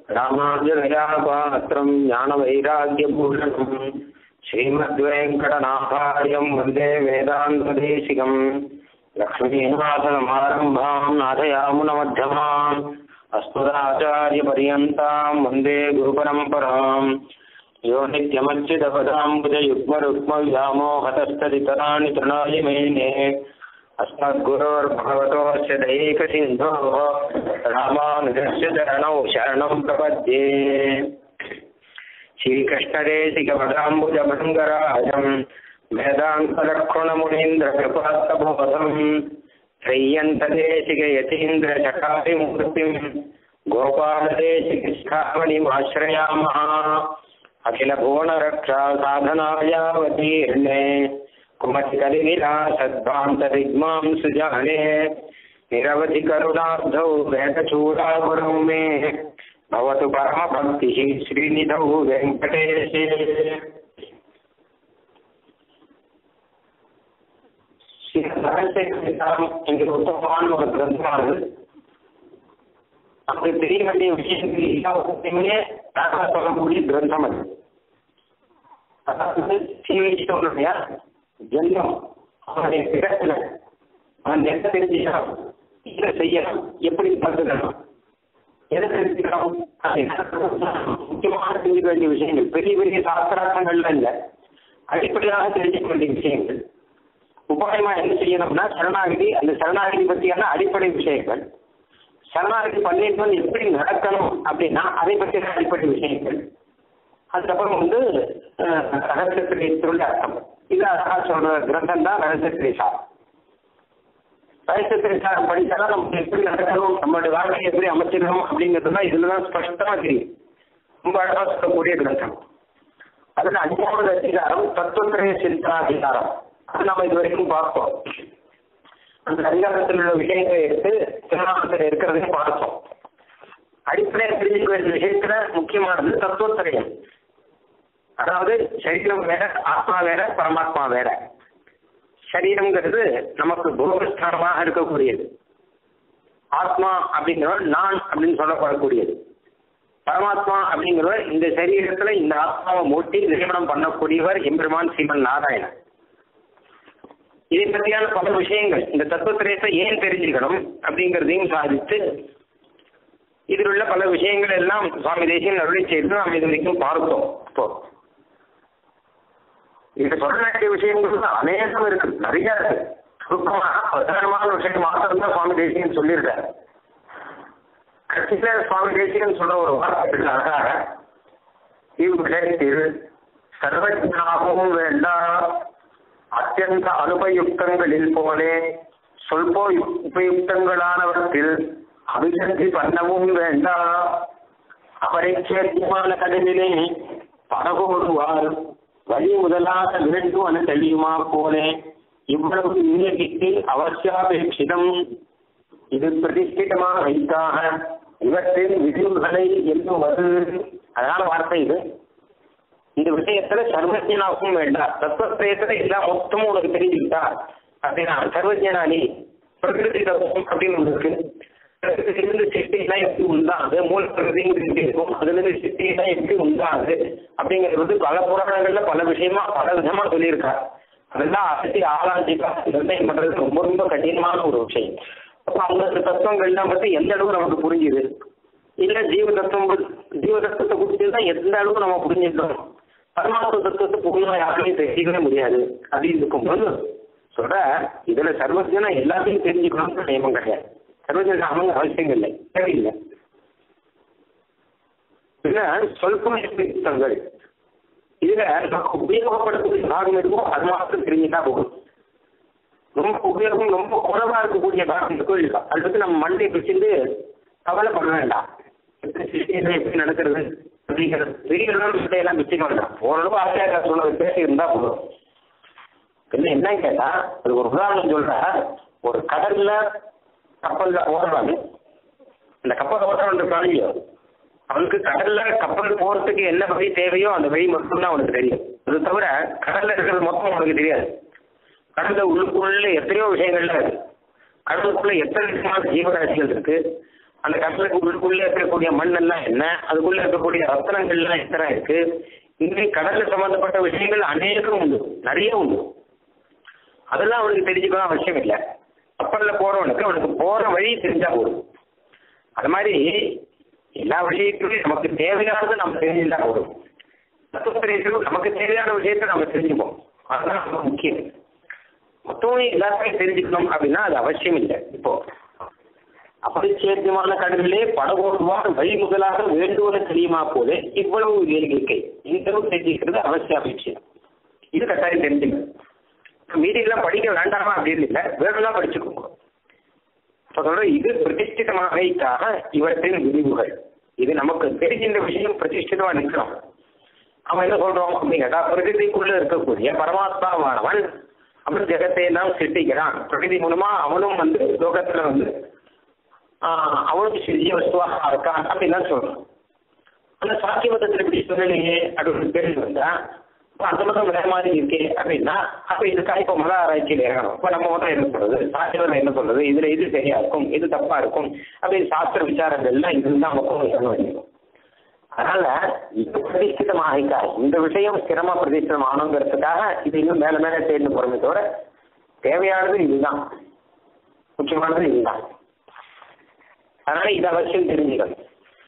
ராமானுஜதயா பாத்திரம் ஞானவைராக்கியபூஷணம் ஸ்ரீமத்வேங்கடநாதாரியம் வந்தே வேதாந்ததேசிகம் லக்ஷ்மீநாதசமாரம்பாம் நாதயாமுனமध्यமாம் அஸ்மதாச்சாரியபர்யந்தாம் வந்தே குருபரம்பராம் யோ नित्यमच्युतपदाम्बुजयुग्मरुक्मव्यामोहतस्तदितराणि तृणाय मेने अस्मद्गुरोर्भगवतोऽस्य दैकसिन्धोः रामानुजस्य चरणौ शरणं प्रपद्ये श्रीकृष्णदेशिकपदाम्बुजभृङ्गराजम् वेदान्तलक्ष्मणमुनीन्द्रकृपात्तबोधम् त्रय्यन्तदेशिकयतीन्द्रचकारिमूर्तिम् गोपालदेशिकस्थावनिमाश्रयामः अखिलभुवनरक्षा साधनायावतीर्णे कुमतिकलिविलासद्भान्तरिग्मां सुजाने निरवधि करुणाब्धौ वेदचूडागुरौ मे भवतु परमभक्तिः श्रीनिधौ वेङ्कटेशे என்கிற உத்தமமான ஒரு கிரந்தமானது நமக்கு தெரிய வேண்டிய விஷயங்கள் எல்லாத்தையுமே அழகா சொல்லக்கூடிய கிரந்தம் அது அதாவது சீவைத்தவனுடைய ஜென்மம் அவனுடைய பிறப்புல அவன் எந்த தெரிஞ்சுக்கணும் இதை செய்யணும் எப்படி பழகணும் எதை தெரிஞ்சுக்கணும் முக்கியமாக தெரிஞ்சுக்க வேண்டிய விஷயங்கள் பெரிய பெரிய சாஸ்திரார்த்தங்கள்ல இல்ல அடிப்படையாக தெரிஞ்சுக்க வேண்டிய விஷயங்கள் உபாயமா என்ன செய்யணும்னா சரணாகதி அந்த சரணாகதி பற்றியான அடிப்படை விஷயங்கள் சரணாகதி பண்ணிட்டு எப்படி நடக்கணும் அப்படின்னா அதை பற்றின அடிப்படை விஷயங்கள் அதுக்கப்புறம் வந்து ரகசியத்திரையத்துள்ள அர்த்தம் இது அழகா சொல்ற கிரந்தம் தான் ரகசியத்திரைசாரம் ரகசியத்திரைசாரம் படிச்சாலும் நமக்கு எப்படி நடக்கணும் நம்மளுடைய வாழ்க்கையை எப்படி அமைச்சிடணும் அப்படிங்கிறதுலாம் இதுல தான் ஸ்பஷ்டமா தெரியும் ரொம்ப அழகா சொல்லக்கூடிய கிரந்தம் அதுல அஞ்சாவது அதிகாரம் தத்துவத்திரைய சிந்தாதிகாரம் அது நம்ம இது வரைக்கும் பார்த்தோம் அந்த அதிகாரத்தில் உள்ள விஷயங்களை எடுத்து திருநாமத்தில் இருக்கிறதையும் பார்த்தோம் அடிப்படையாக தெரிஞ்சுக்க வேண்டிய விஷயத்துல முக்கியமானது தத்துவத்திரயம் அதாவது சரீரம் வேற ஆத்மா வேற பரமாத்மா வேற சரீரம்ங்கிறது நமக்கு போகஸ்தானமாக இருக்கக்கூடியது ஆத்மா அப்படிங்கிறவர் நான் அப்படின்னு சொல்லப்படக்கூடியது பரமாத்மா அப்படிங்கிறவர் இந்த சரீரத்துல இந்த ஆத்மாவை மூட்டி நிறுவனம் பண்ணக்கூடியவர் எம்பெருமான் சீமன் நாராயணன் இதை பற்றியான பல விஷயங்கள் இந்த தத்துவத்திரயத்தை ஏன் தெரிஞ்சுக்கணும் அப்படிங்கிறதையும் சாதித்து இதில் உள்ள பல விஷயங்கள் எல்லாம் சுவாமி தேசியம் அருளை செய்து நாம் இது வரைக்கும் பார்த்தோம் இப்போ இது சொல்ல வேண்டிய விஷயங்கள் அநேகம் இருக்கு நிறைய இருக்கு சுருக்கமாக பிரதானமான விஷயம் மாத்திரம் தான் சுவாமி தேசியம் சொல்லியிருக்காரு கடைசியில சுவாமி தேசியம் சொல்ல ஒரு வார்த்தை அழகாக இவ்விடத்தில் சர்வஜாகவும் வேண்டாம் அத்தியந்த அனுபயுக்தங்களில் போலே சொல்போ உபயுக்தங்களானவற்றில் அபிசந்தி பண்ணவும் வேண்டாம் அபரிச்சேத்தியமான கடலிலே படகோடுவார் வழி முதலாக வேண்டுவன தெளியுமா போலே இவ்வளவு இன்னைக்கு அவசியாபேட்சிதம் இது பிரதிஷ்டிதமாக வைத்தாக இவற்றின் விதிவுகளை எண்ணுவது அதான வார்த்தை இது இந்த விஷயத்துல சர்வஜனாகவும் வேண்டாம் தத்துவத்திரயத்துல எல்லா மொத்தமும் உனக்கு தெரிஞ்சுக்கிட்டா அப்படின்னா சர்வஜனா நீ பிரகிருதி தத்துவம் அப்படின்னு ஒன்று இருக்கு பிரகிருதியிலிருந்து சிட்டியெல்லாம் எப்படி உண்டாது மூல பிரகிருதிங்கிறது எப்படி இருக்கும் அதுல இருந்து சிட்டியெல்லாம் எப்படி உண்டாது அப்படிங்கிறது வந்து பல புராணங்கள்ல பல விஷயமா பல விதமா சொல்லியிருக்கா அதெல்லாம் அசத்தி ஆராய்ச்சிக்கா நிர்ணயம் பண்றது ரொம்ப ரொம்ப கடினமான ஒரு விஷயம் அப்ப அந்த தத்துவங்கள்லாம் பத்தி எந்த அளவு நமக்கு புரிஞ்சுது இல்ல ஜீவ தத்துவம் ஜீவ தத்துவத்தை குறித்து தான் எந்த அளவுக்கு நம்ம புரிஞ்சுட்டோம் பரமாத்ம தத்துவத்தை புரிஞ்சா யாருமே தெரிஞ்சிக்கவே முடியாது அப்படின்னு இருக்கும்போது சொல்ற இதுல சர்வஜனா எல்லாத்தையும் தெரிஞ்சுக்கணும்னு நியமம் கிடையாது சர்வஜன அவங்க அவசியம் இல்லை தேவையில்லை இதுல சொல்பம் யுக்தங்கள் இதுல நமக்கு உபயோகப்படக்கூடிய பாகம் இருக்கோ அது மாத்திரம் தெரிஞ்சுட்டா போகும் ரொம்ப உபயோகம் ரொம்ப குறைவா இருக்கக்கூடிய பாகம் இருக்கோ இல்லையா அது வந்து நம்ம மண்டை பிடிச்சிட்டு கவலைப்பட வேண்டாம் எப்படி நடக்கிறது அப்படிங்கிறது பெரியவர்களும் எல்லாம் மிச்சம் வேண்டாம் ஓரளவு ஆச்சாரியா சொன்னது பேசி இருந்தா போதும் என்ன என்னன்னு கேட்டா அது ஒரு உதாரணம் சொல்ற ஒரு கடல்ல கப்பல்ல ஓடுறாங்க இந்த கப்பல் ஓடுறவன் இருக்காங்க அவனுக்கு கடல்ல கப்பல் போறதுக்கு என்ன வழி தேவையோ அந்த வழி மட்டும்தான் அவனுக்கு தெரியும் அது தவிர கடல்ல இருக்கிறது மொத்தம் அவனுக்கு தெரியாது கடல்ல உள்ளுக்குள்ள எத்தனையோ விஷயங்கள்ல இருக்கு கடலுக்குள்ள எத்தனை விதமான ஜீவராசிகள் இருக்கு அந்த கடலுக்கு உள்ளுக்குள்ள இருக்கக்கூடிய மண் எல்லாம் என்ன அதுக்குள்ள இருக்கக்கூடிய ரத்தனங்கள்லாம் எத்தனை இருக்கு இன்னும் கடல்ல சம்பந்தப்பட்ட விஷயங்கள் அநேகம் உண்டு நிறைய உண்டு அதெல்லாம் அவனுக்கு தெரிஞ்சுக்கணும் அவசியம் இல்லை கப்பல்ல போறவனுக்கு அவனுக்கு போற வழி தெரிஞ்சா போதும் அது மாதிரி எல்லா விஷயத்திலும் நமக்கு தேவையானது நம்ம தெரிஞ்சுட்டா போதும் தத்துவத்திலும் நமக்கு தேவையான விஷயத்தை நம்ம தெரிஞ்சுப்போம் அதுதான் ரொம்ப முக்கியம் மொத்தம் எல்லாருமே தெரிஞ்சுக்கணும் அப்படின்னா அது அவசியம் இல்லை இப்போ அபரிச்சேத்தியமான கடலிலே படகோடுவார் வழி முதலாக வேண்டுவன தெரியுமா போல இவ்வளவு இயற்கை இந்த அளவு தெரிஞ்சுக்கிறது அவசிய அபேட்சம் இது கட்டாயம் தெரிஞ்சுக்கணும் மீதி எல்லாம் படிக்க வேண்டாமா அப்படின்னு இல்லை வேணும்னா படிச்சுக்கோங்க அதோட இது பிரதிஷ்டிதமாகைக்காக இவற்றின் விரிவுகள் இது நமக்கு தெரிகின்ற விஷயம் பிரதிஷ்டிதமா நிற்கிறோம் அவன் என்ன சொல்றோம் அப்படின்னு கேட்டா பிரகிருதிக்குள்ள இருக்கக்கூடிய பரமாத்மாவானவன் அவன் ஜெகத்தை எல்லாம் சிருஷ்டிக்கிறான் பிரகிருதி மூலமா அவனும் வந்து லோகத்துல வந்து ஆஹ் அவனுக்கு சிறிய வஸ்துவாக இருக்கான் அப்படின்லாம் சொல்றான் அந்த சாக்கியமதத்தில் இப்படி சொல்லலையே அப்படின்னு கேள்வி வந்தா அப்ப அந்த மதம் வேற மாதிரி இருக்கே அப்படின்னா அப்ப இதுக்காக இப்ப மத ஆராய்ச்சியில் இறங்கணும் இப்ப நம்ம மதம் என்ன சொல்றது சாஸ்திரம் என்ன சொல்றது இதுல இது சரியா இருக்கும் இது தப்பா இருக்கும் அப்படின்னு சாஸ்திர விசாரங்கள்லாம் இதுதான் மக்கள் சொல்ல வேண்டியது அதனால இது பிரதிஷ்டிதமாக இந்த விஷயம் ஸ்திரமா பிரதிஷ்டிதம் ஆகணுங்கிறதுக்காக இது இன்னும் மேல மேல சேர்ந்து போறமே தவிர தேவையானது இதுதான் முக்கியமானது இதுதான் அதனால இது அவசியம் தெரிஞ்சுக்கணும்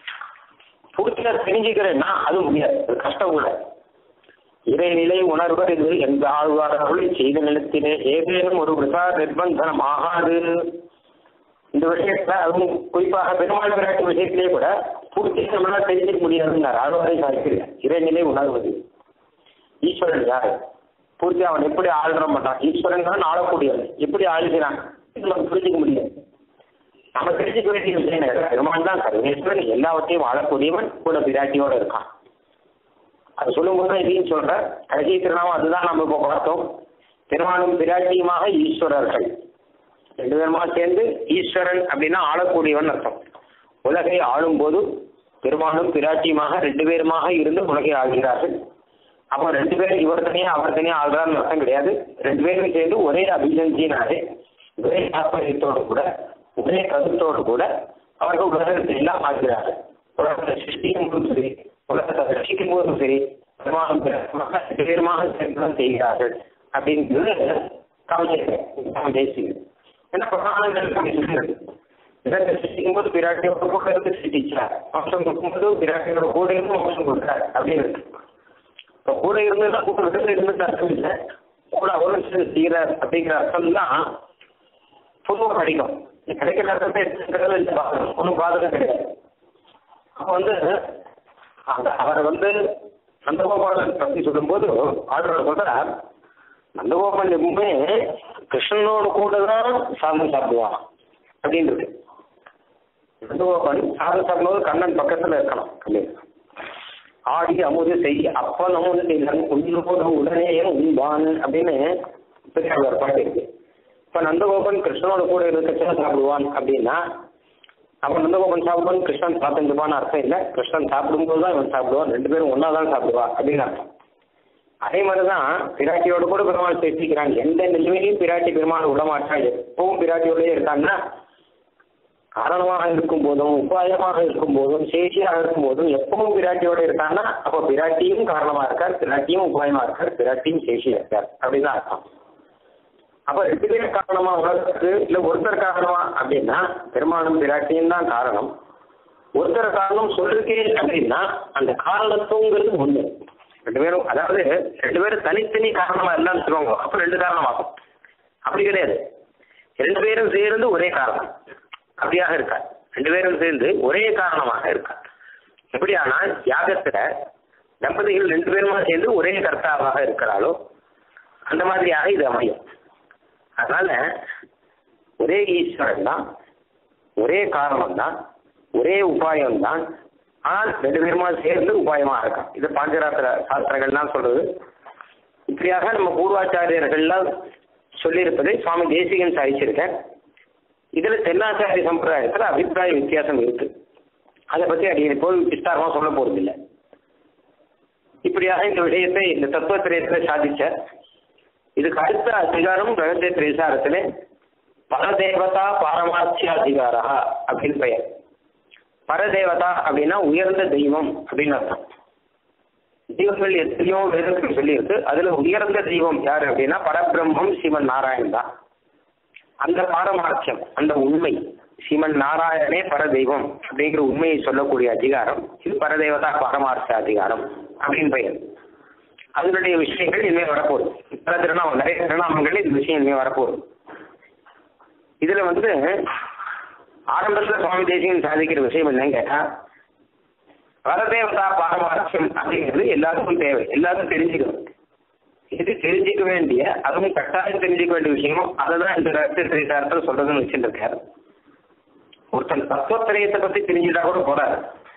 பூர்த்தியா தெரிஞ்சுக்கிறேன்னா அது முடியாது அது கஷ்டம் கூட இறைநிலை உணர்வர் இது எந்த ஆழ்வார்கள் செய்த நிலத்திலே ஏதேனும் ஒரு விசா நிர்பந்தனம் ஆகாது இந்த விஷயத்துல அதுவும் குறிப்பாக பெருமாள் விளையாட்டு விஷயத்திலே கூட பூர்த்தி நம்மளால தெரிஞ்சுக்க முடியாதுங்கிறார் ஆழ்வாரை சாதிக்கிறேன் இறைநிலை உணர்வது ஈஸ்வரன் யார் பூர்த்தி அவன் எப்படி ஆளுநர மாட்டான் ஈஸ்வரன் தான் ஆளக்கூடியவன் எப்படி ஆளுகிறான் இது நமக்கு புரிஞ்சுக்க முடியாது நம்ம தெரிஞ்சுக்க வேண்டிய விஷயம் என்ன? பெருமான் தான் சர்வேஸ்வரன் எல்லாவற்றையும் ஆளக்கூடியவன் கூட பிராட்டியோட இருக்கான் அது சொல்லும்போது தான் இதையும் சொல்ற கடைசி திருநாமம் அதுதான் நம்ம இப்போ பார்த்தோம் பெருமானும் பிராட்டியுமாக ஈஸ்வரர்கள் ரெண்டு பேருமா சேர்ந்து ஈஸ்வரன் அப்படின்னா ஆளக்கூடியவன் அர்த்தம் உலகை ஆளும்போது பெருமானும் பிராட்டியுமாக ரெண்டு பேருமாக இருந்து உலகை ஆள்கிறார்கள் அப்போ ரெண்டு பேரும் இவர் தனியா அவர் தனியா ஆள்றான்னு அர்த்தம் கிடையாது ரெண்டு பேரும் சேர்ந்து ஒரே அபிஜந்தினாலே ஒரே தாற்பயத்தோடு கூட ஒரே கருத்தோடு கூட அவர்கள் உலகத்தை எல்லாம் ஆகிறார்கள் உலகத்தை சிருஷ்டிக்கும் போதும் சரி உலகத்தை ரசிக்கும் போதும் சரி பெருமானும் பிராட்டியுமாக ரெண்டு பேருமாக சேர்ந்து தான் செய்கிறார்கள் அப்படிங்கிறது காமிச்சிருக்கேன் தேசியம் ஏன்னா பிரதானங்கள் காமிச்சிருக்கு இதற்கு சிருஷ்டிக்கும் போது பிராட்டியோட கூட இருந்து சிருஷ்டிச்சார் வம்சம் கொடுக்கும்போது பிராட்டியோட கூட இருந்து வம்சம் கொடுத்தார் அப்படின்னு இருக்கு இப்போ கூட இருந்ததுன்னா கூட விட்டு இருந்துட்டு அர்த்தம் இல்லை கூட அவரும் செய்கிறார் அப்படிங்கிற அர்த்தம் தான் பொதுவாக கிடைக்கும் கிடைக்கிற அர்த்தத்தை எடுத்துக்கிறது இல்லை பாதகம் ஒன்றும் பாதகம் கிடையாது அப்போ வந்து அந்த அவரை வந்து நந்தகோபாலன் பற்றி சொல்லும்போது ஆர்டர் சொல்றார் நந்தகோபால் எப்பவுமே கிருஷ்ணனோட கூட தான் சாதம் சாப்பிடுவான் அப்படின்றது நந்தகோபால் சாதம் சாப்பிடும்போது கண்ணன் பக்கத்துல இருக்கணும் அப்படின்னு ஆடி அமுது செய் அப்பன் அமுது செய்தான் உன்னோட உடனே உண்பான் அப்படின்னு பெரியார் பாட்டு இருக்கு இப்ப நந்தகோபன் கிருஷ்ணனோட கூட இருக்கச்சுன்னா சாப்பிடுவான் அப்படின்னா அப்ப நந்தகோபன் சாப்பிடுவான் கிருஷ்ணன் சாப்பிட்டுப்பான்னு அர்த்தம் இல்லை கிருஷ்ணன் சாப்பிடும்போது தான் இவன் சாப்பிடுவான் ரெண்டு பேரும் ஒன்னா தான் சாப்பிடுவா அப்படின்னு அர்த்தம் அதே மாதிரிதான் பிராட்டியோட கூட பெருமாள் பேசிக்கிறாங்க எந்த நிலைமையிலும் பிராட்டி பெருமாள் விடமாட்டான் எப்பவும் பிராட்டியோடய இருக்காங்கன்னா காரணமாக இருக்கும் போதும் உபாயமாக இருக்கும் போதும் சேஷியாக இருக்கும் போதும் எப்பவும் பிராட்டியோட இருக்காங்கன்னா அப்போ பிராட்டியும் காரணமா இருக்கார் பிராட்டியும் உபாயமா இருக்கார் பிராட்டியும் சேஷியா இருக்கார் அப்படின்னு அர்த்தம் அப்ப ரெண்டு பேரும் காரணமா உலகத்துக்கு இல்ல ஒருத்தர் காரணமா அப்படின்னா பெருமானும் பிராட்டியும் தான் காரணம் ஒருத்தர் காரணம் சொல்லிருக்கேன் அப்படின்னா அந்த காரணத்துவங்கிறது ஒண்ணு ரெண்டு பேரும் அதாவது ரெண்டு பேரும் தனித்தனி காரணமா இல்லைன்னு சொல்லுவாங்க அப்ப ரெண்டு காரணமாகும் அப்படி கிடையாது ரெண்டு பேரும் சேர்ந்து ஒரே காரணம் அப்படியாக இருக்கார் ரெண்டு பேரும் சேர்ந்து ஒரே காரணமாக இருக்கார் எப்படியானால் யாகத்துல தம்பதிகள் ரெண்டு பேருமா சேர்ந்து ஒரே கர்த்தாவாக இருக்கிறாளோ அந்த மாதிரியாக இது அமையும் அதனால ஒரே ஈஸ்வரன் தான் ஒரே காரணம் தான் ஒரே உபாயம் தான் ஆனால் ரெண்டு பேருமா சேர்ந்து உபாயமா இருக்கான் இது பாஞ்சராத்திர சாஸ்திரங்கள்லாம் சொல்றது இப்படியாக நம்ம பூர்வாச்சாரியர்கள்லாம் சொல்லியிருப்பதை சுவாமி தேசிகன் சாதிச்சிருக்கேன் இதுல தென்னாச்சாரிய சம்பிரதாயத்துல அபிப்பிராய வித்தியாசம் இருக்கு அதை பத்தி அடிக்கடி போய் விஸ்தாரமா சொல்ல போறதில்லை இப்படியாக இந்த விஷயத்தை இந்த தத்துவத்திரயத்துல சாதிச்ச இதுக்கு அடுத்த அதிகாரம் ரகசிய திரைசாரத்துல பரதேவதா பாரமார்த்திய அதிகாரா அப்படின்னு பெயர் பரதேவதா அப்படின்னா உயர்ந்த தெய்வம் அப்படின்னு அர்த்தம் தெய்வங்கள் எத்தனையோ வேதத்தில் சொல்லியிருக்கு அதுல உயர்ந்த தெய்வம் யாரு அப்படின்னா பரபிரம்மம் சிவன் நாராயணன் தான் அந்த பாரமார்த்தியம் அந்த உண்மை சிவன் நாராயணனே பரதெய்வம் அப்படிங்கிற உண்மையை சொல்லக்கூடிய அதிகாரம் இது பரதேவதா பாரமார்த்த அதிகாரம் அப்படின்னு பெயர் அதனுடைய விஷயங்கள் இனிமேல் வரப்போகுது பல திருநாமம் நிறைய திருநாமங்கள் இந்த விஷயம் இனிமேல் வரப்போகுது இதுல வந்து ஆரம்பத்துல சுவாமி தேசியம் சாதிக்கிற விஷயம் என்னன்னு கேட்டா பரதேவதா பாரமார்த்தியம் அப்படிங்கிறது எல்லாருக்கும் தேவை எல்லாரும் தெரிஞ்சுக்கணும் இது தெரிஞ்சுக்க வேண்டிய அதுவும் கட்டாயம் தெரிஞ்சுக்க வேண்டிய விஷயமும் அதுதான் இந்த ரகசியத்தில் சொல்றதுன்னு வச்சுட்டு இருக்காரு ஒருத்தன் தத்துவத்திரயத்தை பத்தி தெரிஞ்சுட்டா கூட போறாரு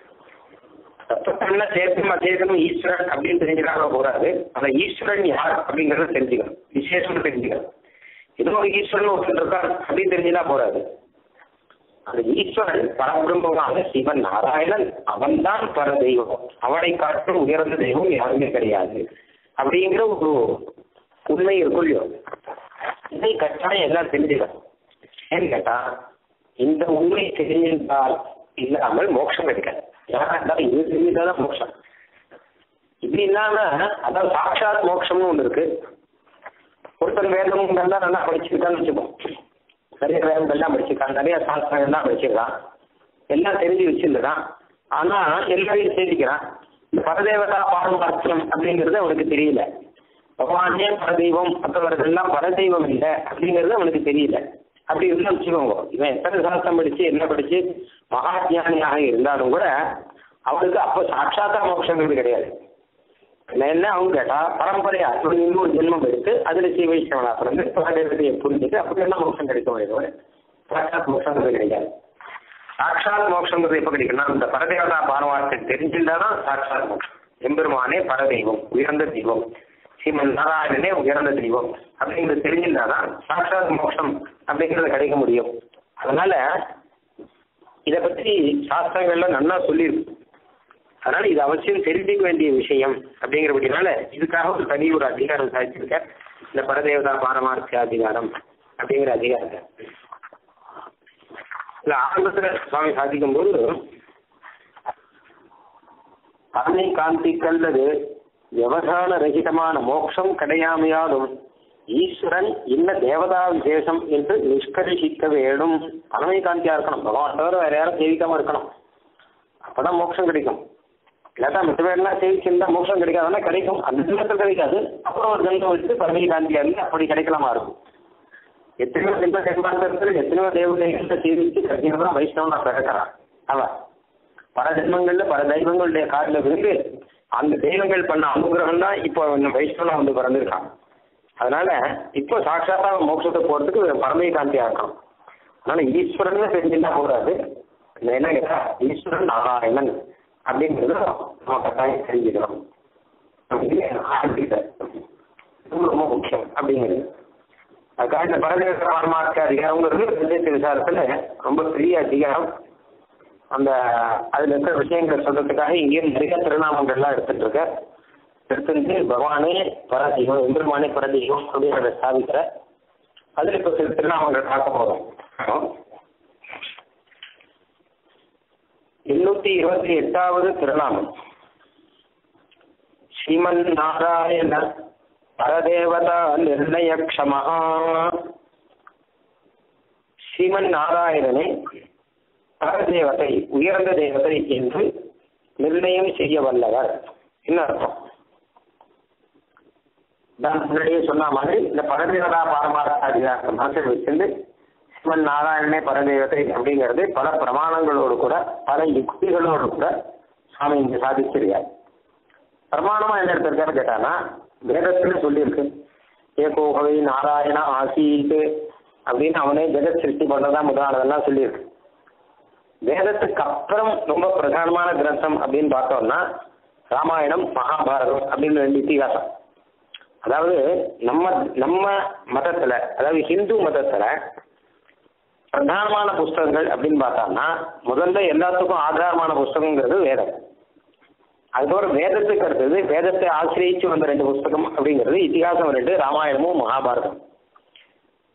தத்துவத்தின சேர்த்தும் அச்சேதனும் ஈஸ்வரன் அப்படின்னு தெரிஞ்சுட்டா கூட போறாது அந்த ஈஸ்வரன் யார் அப்படிங்கறத தெரிஞ்சுக்கணும் விசேஷம் தெரிஞ்சுக்கணும் ஏதோ ஒரு ஈஸ்வரன் ஒருத்தன் இருக்கான் அப்படின்னு தெரிஞ்சுட்டா போறாது அந்த ஈஸ்வரன் பரபிரம்மமான சிவன் நாராயணன் அவன்தான் பர தெய்வம் அவனை காட்டும் உயர்ந்த தெய்வம் யாருமே கிடையாது அப்படிங்கிற ஒரு உண்மை இருக்கும் இல்லையோ இதை கட்டாயம் எல்லாம் தெரிஞ்சுக்கணும் ஏன்னு கேட்டா இந்த உண்மை தெரிஞ்சிருந்தால் இல்லாமல் மோட்சம் கிடைக்காது யாரா இருந்தாலும் இது தெரிஞ்சுதான் மோட்சம் இது இல்லாம அதாவது சாட்சாத் மோட்சம்னு ஒண்ணு இருக்கு ஒருத்தர் வேதம் நல்லா நல்லா படிச்சிருக்கான்னு வச்சுப்போம் நிறைய வேதம் எல்லாம் படிச்சிருக்கான் நிறைய சாஸ்திரம் எல்லாம் படிச்சிருக்கான் எல்லாம் தெரிஞ்சு வச்சிருந்தான் ஆனா எல்லாரையும் தெரிஞ்சுக்கிறான் இந்த பரதேவதா பாரமார்த்தியம் அப்படிங்கிறது அவனுக்கு தெரியல பகவானே பரதெய்வம் மற்றவர்கள்லாம் பரதெய்வம் இல்லை அப்படிங்கிறது அவனுக்கு தெரியல அப்படி இருந்தா வச்சுக்கோங்க இவன் எத்தனை சாஸ்திரம் படிச்சு என்ன படிச்சு மகாஜானியாக இருந்தாலும் கூட அவனுக்கு அப்ப சாட்சாத்தா மோட்சங்கிறது கிடையாது என்ன அவங்க கேட்டா பரம்பரையா இப்படி இன்னொரு ஜென்மம் எடுத்து அதுல ஸ்ரீ வைஷ்ணவனா பிறந்து பரதேவதையை புரிஞ்சுட்டு அப்படி என்ன மோட்சம் கிடைக்கும் தவிர சாட்சாத் மோட்சங்கிறது கிடையாது சாட்சாத் மோட்சங்கிறது எப்ப கிடைக்கும்னா இந்த பரதேவதா பாரவார்த்தை தெரிஞ்சிருந்தாதான் சாட்சாத் மோட்சம் எம்பெருமானே பரதெய்வம் உயர்ந்த தெய்வம் ஸ்ரீமன் நாராயணனே உயர்ந்த தெய்வம் அப்படிங்கிறது தெரிஞ்சிருந்தாதான் சாட்சாத் மோட்சம் அப்படிங்கிறது கிடைக்க முடியும் அதனால இத பத்தி சாஸ்திரங்கள்ல நல்லா சொல்லியிருக்கு அதனால இது அவசியம் தெரிஞ்சுக்க வேண்டிய விஷயம் அப்படிங்கிறபடினால இதுக்காக ஒரு தனி ஒரு அதிகாரம் சாதிச்சிருக்க இந்த பரதேவதா பாரமார்த்திய அதிகாரம் அப்படிங்கிற அதிகாரத்தை இல்ல ஆரம்பத்துல சுவாமி சாதிக்கும் போது கருணை காந்திக்கல்லது விவசான ரகிதமான மோட்சம் கிடையாமையாலும் ஈஸ்வரன் இன்ன தேவதா விசேஷம் என்று நிஷ்கரிசிக்க வேணும் கருணை காந்தியா இருக்கணும் பகவான் தவிர வேற யாரும் சேவிக்காம இருக்கணும் அப்பதான் மோட்சம் கிடைக்கும் இல்லாட்டா மற்ற பேர்லாம் சேவிச்சிருந்தா மோட்சம் கிடைக்காதுன்னா கிடைக்கும் அந்த ஜென்மத்தில் கிடைக்காது அப்புறம் ஒரு ஜென்மம் வச்சு பரமி காந்தியா இருந்து அப்படி கிடைக்கலாமா இருக்கும் எத்தனையோ ஜென்ம ஜென்மாந்தரத்தில் எத்தனையோ தேவதைகள்கிட்ட சேவிச்சு கடைசியாக வைஷ்ணவனா பிறக்கிறான் அவன் பல ஜென்மங்கள்ல பல தெய்வங்களுடைய காட்டில் இருந்து அந்த தெய்வங்கள் பண்ண அனுகிரகம் தான் இப்போ வைஷ்ணவனா வந்து பிறந்திருக்கான் அதனால இப்போ சாட்சாத்தா மோட்சத்தை போறதுக்கு பரமை காந்தியா இருக்கணும் அதனால ஈஸ்வரன் தெரிஞ்சுட்டா போறாது என்ன கேட்டா ஈஸ்வரன் நாராயணன் அப்படிங்கிறது நம்ம கட்டாயம் தெரிஞ்சுக்கணும் ரொம்ப ரொம்ப முக்கியம் அப்படிங்கிறது அதுக்காக இந்த பரதேச பரமார்த்த அதிகாரங்கிறது பிரதேச விசாரத்துல ரொம்ப பெரிய அதிகாரம் அந்த அதுல இருக்கிற விஷயங்களை சொல்றதுக்காக இங்கேயும் நிறைய திருநாமங்கள்லாம் எடுத்துட்டு இருக்க எடுத்துட்டு பகவானே பரதெய்வம் எம்பெருமானே பரதெய்வம் அப்படிங்கிறத ஸ்தாபிக்கிற அதுல இப்ப சில திருநாமங்கள் பார்க்க போறோம் எண்ணூத்தி இருபத்தி எட்டாவது திருநாமம் ஸ்ரீமன் நாராயண பரதேவதா நிர்ணய க்ஷமஹா ஸ்ரீமன் நாராயணனே பரதேவதை உயர்ந்த தேவதை என்று நிர்ணயம் செய்ய வல்லவர் என்ன அர்த்தம் நான் முன்னாடியே சொன்ன மாதிரி இந்த பரதேவதா பாரமார்த்த மனசில் வச்சிருந்து சிவன் நாராயணனே பரதேவதை அப்படிங்கிறது பல பிரமாணங்களோடு கூட பல யுக்திகளோடு கூட சுவாமி இங்க சாதிச்சிருக்கார் பிரமாணமா என்ன எடுத்திருக்காரு கேட்டானா வேதத்துல சொல்லியிருக்கு ஏகோகவை நாராயண ஆசீத் அப்படின்னு அவனே ஜெகத் சிருஷ்டி பண்ணதா முதலானதெல்லாம் சொல்லியிருக்கு வேதத்துக்கு அப்புறம் ரொம்ப பிரதானமான கிரந்தம் அப்படின்னு பார்த்தோம்னா ராமாயணம் மகாபாரதம் அப்படின்னு ரெண்டு இத்திகாசம் அதாவது நம்ம நம்ம மதத்துல அதாவது ஹிந்து மதத்துல பிரதானமான புஸ்தகங்கள் அப்படின்னு பார்த்தோம்னா முதல்ல எல்லாத்துக்கும் ஆதாரமான புஸ்தகங்கிறது வேதம் அதுக்கப்புறம் வேதத்துக்கு அடுத்தது வேதத்தை ஆசிரியச்சு வந்த ரெண்டு புஸ்தகம் அப்படிங்கிறது இத்திகாசம் ரெண்டு ராமாயணமும் மகாபாரதம்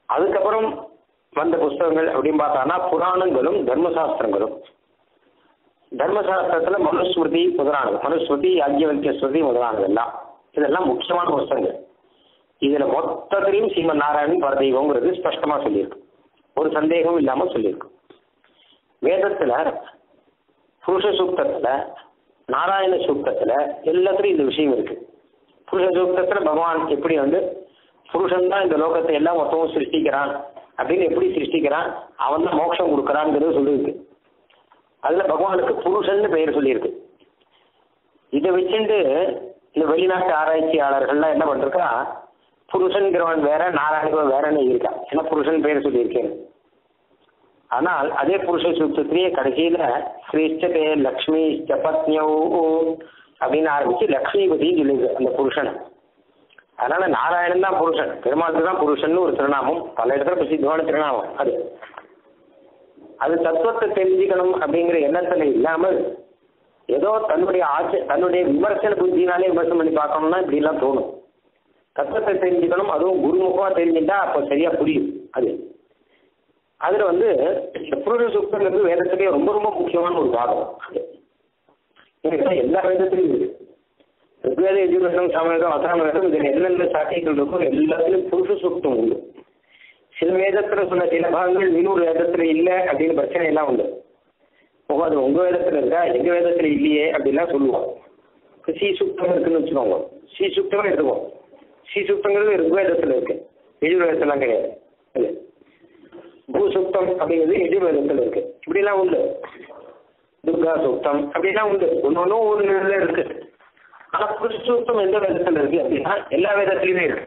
அதுக்கப்புறம் வந்த புஸ்தகங்கள் அப்படின்னு பார்த்தோம்னா புராணங்களும் தர்மசாஸ்திரங்களும் தர்மசாஸ்திரத்துல மனுஸ்மிருதி முதலானது மனுஸ்மிருதி யாஜ்யவல்கிய ஸ்மிருதி முதலானது எல்லாம் இதெல்லாம் முக்கியமான வருஷங்கள் இதுல மொத்தத்திலையும் சீமன் நாராயணன் பரதெய்வங்கிறது ஸ்பஷ்டமா சொல்லியிருக்கு ஒரு சந்தேகம் இல்லாம சொல்லியிருக்கு வேதத்துல புருஷ சூக்தத்துல நாராயண சூக்தத்துல எல்லாத்துலயும் இந்த விஷயம் இருக்கு புருஷ சூக்தத்துல பகவான் எப்படி வந்து புருஷன் தான் இந்த லோகத்தை எல்லாம் மொத்தமும் சிருஷ்டிக்கிறான் அப்படின்னு எப்படி சிருஷ்டிக்கிறான் அவன் தான் மோட்சம் கொடுக்கறான்ங்கிறது சொல்லியிருக்கு அதுல பகவானுக்கு புருஷன்னு பெயர் சொல்லியிருக்கு இதை வச்சுட்டு இந்த வெளிநாட்டு ஆராய்ச்சியாளர்கள்லாம் என்ன பண்றா புருஷன்கிறவன் வேற நாராயணன் வேறன்னு இருக்கா ஏன்னா புருஷன் பெயர் சொல்லியிருக்கேன் ஆனால் அதே புருஷ சூத்திரத்திலேயே கடைசியில ஸ்ரீஷ்டதே லக்ஷ்மி பத்னியோ அப்படின்னு ஆரம்பிச்சு லக்ஷ்மிபதின்னு சொல்லியிருக்கு அந்த புருஷன் அதனால நாராயணன் தான் புருஷன் பெருமாளுக்கு தான் புருஷன் ஒரு திருநாமம் பல இடத்துல பிரசித்தமான திருநாமம் அது அது தத்துவத்தை தெரிஞ்சுக்கணும் அப்படிங்கிற எண்ணத்துல இல்லாமல் ஏதோ தன்னுடைய ஆட்சி தன்னுடைய விமர்சன புத்தினாலே விமர்சனம் பண்ணி பார்க்கணும்னா இப்படி எல்லாம் தோணும் தத்துவத்தை தெரிஞ்சுக்கணும் அதுவும் குருமுகமா தெரிஞ்சுட்டா அப்போ சரியா புரியும் அது அதுல வந்து புருஷ சுத்தங்கிறது வேதத்திலேயே ரொம்ப ரொம்ப முக்கியமான ஒரு பாகம் அது எனக்கு எல்லா வேதத்திலையும் இருக்கு ரிக்வேத எஜுகேஷன் சமயம் அசாமவேதம் இதில் என்னென்ன சாட்சியங்கள் இருக்கோ எல்லாத்துலையும் புருஷ சுத்தம் உண்டு சில வேதத்துல சொன்ன சில பாகங்கள் இன்னொரு வேதத்துல இல்லை அப்படின்னு பிரச்சனை எல்லாம் உண்டு ஓ அது உங்க வேதத்துல இருக்கா எங்க வேதத்துல இல்லையே அப்படிலாம் சொல்லுவோம் இப்ப ஸ்ரீ சுத்தம் இருக்குன்னு வச்சுக்கோங்க ஸ்ரீ சுத்தம் எடுத்துக்குவோம் ஸ்ரீ சுத்தங்கிறது ரிக்வேதத்துல இருக்கு எஜுர்வேதத்துலாம் கிடையாது இல்லை பூ சுத்தம் அப்படிங்கிறது எஜுர்வேதத்துல இருக்கு இப்படிலாம் உண்டு துர்கா சுத்தம் அப்படிலாம் உண்டு ஒன்று ஒன்றும் ஒரு நிலையில இருக்கு ஆனா புருஷ சுத்தம் எந்த வேதத்துல இருக்கு அப்படின்னா எல்லா வேதத்திலுமே இருக்கு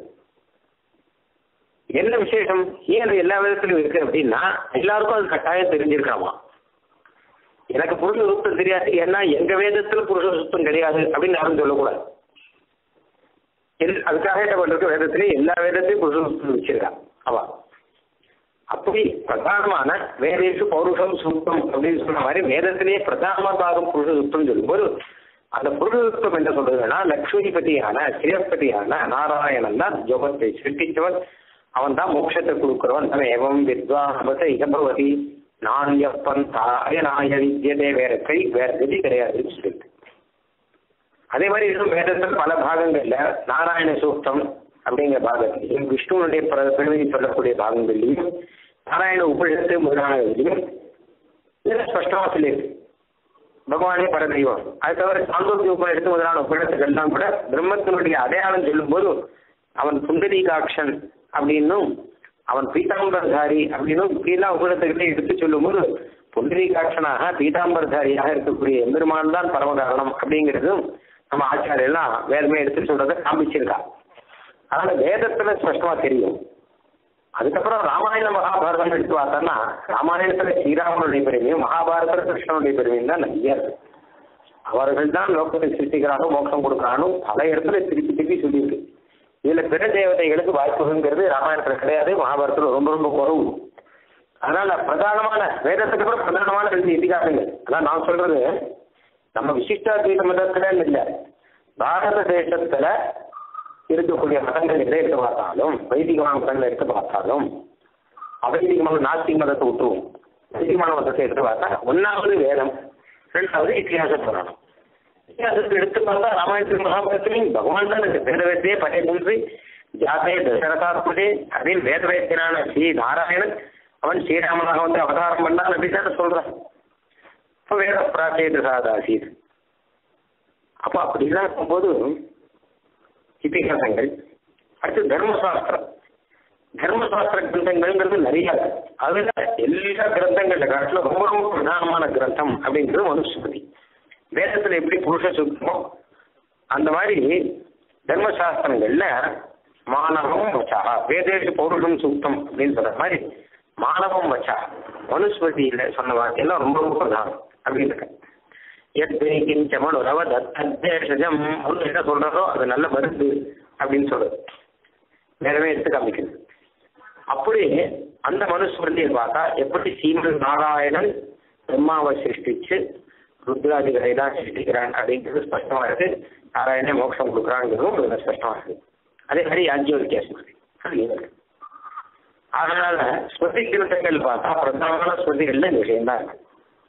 என்ன விசேஷம் ஏன் அது எல்லா விதத்திலும் இருக்கு அப்படின்னா எல்லாருக்கும் அது கட்டாயம் தெரிஞ்சிருக்காமா எனக்கு புருஷ சுத்தம் தெரியாது ஏன்னா எங்க வேதத்துல புருஷ சுத்தம் கிடையாது அப்படின்னு யாரும் சொல்லக்கூடாது எல்- அதுக்காக என்ன பண்றது வேதத்திலே எல்லா வேதத்தையும் புருஷ சுத்தம் வச்சிருக்கா அவா அப்படி பிரதானமான வேதேஷு பௌருஷம் சுத்தம் அப்படின்னு சொன்ன மாதிரி வேதத்திலேயே பிரதானமாகும் புருஷ சுத்தம் சொல்லும்போது அந்த புருஷ சுத்தம் என்ன சொல்றதுன்னா லக்ஷ்மிபதியான சிரப்பதியான நாராயணன் தான் ஜோகத்தை சிருஷ்டித்தவன் அவன் தான் மோட்சத்தை கொடுக்கிறவன் அவன் எவம் வித்வான் அபத இகபவதி நாண்யப்பன் தாய நாய வித்யதே வேற கை வேற கதி கிடையாதுன்னு சொல்லிட்டு அதே மாதிரி இன்னும் வேதத்தில் பல பாகங்கள்ல நாராயண சூக்தம் அப்படிங்கிற பாகத்திலையும் விஷ்ணுவனுடைய பிர- பெருமையை சொல்லக்கூடிய பாகங்கள்லையும் நாராயண உபநிஷத்து முதலானதுலையும் இதெல்லாம் ஸ்பஷ்டமா சொல்லியிருக்கு பகவானே பரதெய்வம் அது தவிர சாந்தோக்கிய உபநிஷத்து முதலான உபநிஷத்துக்கள்லாம் கூட பிரம்மத்தினுடைய அடையாளம் சொல்லும்போது அவன் புண்டரீகாட்சன் அப்படின்னும் அவன் பீதாம்பரதாரி அப்படின்னும் இப்படிலாம் உபநிஷத்துக்கிட்டே எடுத்து சொல்லும்போது புண்டரீகாட்சனாக பீதாம்பரதாரியாக இருக்கக்கூடிய எம்பெருமான் தான் பரமகாரணம் அப்படிங்கிறதும் நம்ம ஆச்சாரியெல்லாம் வேதமே எடுத்து சொல்றதை காமிச்சிருக்கா அதனால வேதத்துல ஸ்பஷ்டமா தெரியும் அதுக்கப்புறம் ராமாயண மகாபாரதம் எடுத்து பார்த்தோம்னா ராமாயணத்துல ஸ்ரீராமனுடைய பெருமையும் மகாபாரதத்துல கிருஷ்ணனுடைய பெருமையும் தான் நிறைய இருக்கு அவர்கள் தான் லோகத்தை சிருஷ்டிக்கிறாங்க மோட்சம் கொடுக்குறானும் பல இடத்துல திருப்பி திருப்பி சொல்லியிருக்கு இதுல பிற தேவதைகளுக்கு வாய்ப்புங்கிறது ராமாயணத்துல கிடையாது மகாபாரதத்துல ரொம்ப ரொம்ப குறவு அதனால பிரதானமான வேதத்துக்கு கூட பிரதானமான ரெண்டு இதிகாசங்கள் அதான் நான் சொல்றது நம்ம விசிஷ்டாத்வைத மதத்துல இல்லை பாரத தேசத்துல இருக்கக்கூடிய மதங்கள் எதை எடுத்து பார்த்தாலும் வைதிகமான மதங்களை எடுத்து பார்த்தாலும் அவைதிகமான நாஸ்திக மதத்தை விட்டுருவோம் வைதிகமான மதத்தை எடுத்து பார்த்தா ஒன்னாவது வேதம் ரெண்டாவது இத்தியாச புராணம் இத்தியாசத்தை எடுத்து பார்த்தா ராமாயணத்துக்கு மகாபாரதத்திலையும் பகவான் தான் இருக்கு வேதவேத்தியே படையன்றி ஜாதே தசரதாத்மதே அதில் வேதவேத்தியனான ஸ்ரீ நாராயணன் அவன் ஸ்ரீராமனாக வந்து அவதாரம் பண்ணான் அப்படின்னு தான் சொல்றான் இப்போ வேத பிராச்சேத சாதாசீத் அப்போ அப்படிலாம் இருக்கும்போது இத்திகாசங்கள் அடுத்து தர்மசாஸ்திரம் தர்மசாஸ்திர கிரந்தங்கள்ங்கிறது நிறைய இருக்கு. அதுல எல்லா கிரந்தங்கள்ல காட்டிலும் ரொம்ப ரொம்ப பிரதானமான கிரந்தம் அப்படிங்கிறது மனுஸ்மிருதி வேதத்துல எப்படி புருஷ சுத்தமோ அந்த மாதிரி தர்மசாஸ்திரங்கள்ல மானவம் வச்சா வேதேஷு பௌருஷம் சுத்தம் அப்படின்னு சொல்ற மாதிரி மானவம் வச்சா மனுஸ்மிருதியில சொன்ன வார்த்தையெல்லாம் ரொம்ப ரொம்ப பிரதானம் அப்படின்னு இருக்கு எத்தனைக்கிஞ்ச மனுரவ தத்தேஷஜம் அவரு என்ன சொல்றதோ அது நல்ல மருந்து அப்படின்னு சொல்றது வேறவே எடுத்து காமிக்குது அப்படி அந்த மனுஸ்மிருதியை பார்த்தா எப்படி சீமன் நாராயணன் பிரம்மாவை சிருஷ்டிச்சு ருத்ராதிகளை தான் சிருஷ்டிக்கிறான் அப்படிங்கிறது ஸ்பஷ்டமா இருக்கு நாராயணே மோட்சம் கொடுக்குறாங்கிறதும் இதுல ஸ்பஷ்டமா இருக்கு அதே மாதிரி யாஜ்யோதிக்கா ஸ்மிருதி அது இருக்கு அதனால ஸ்மிருதி கிரந்தங்கள் பார்த்தா பிரதானமான ஸ்மிருதிகள்ல இந்த விஷயம் தான் இருக்கு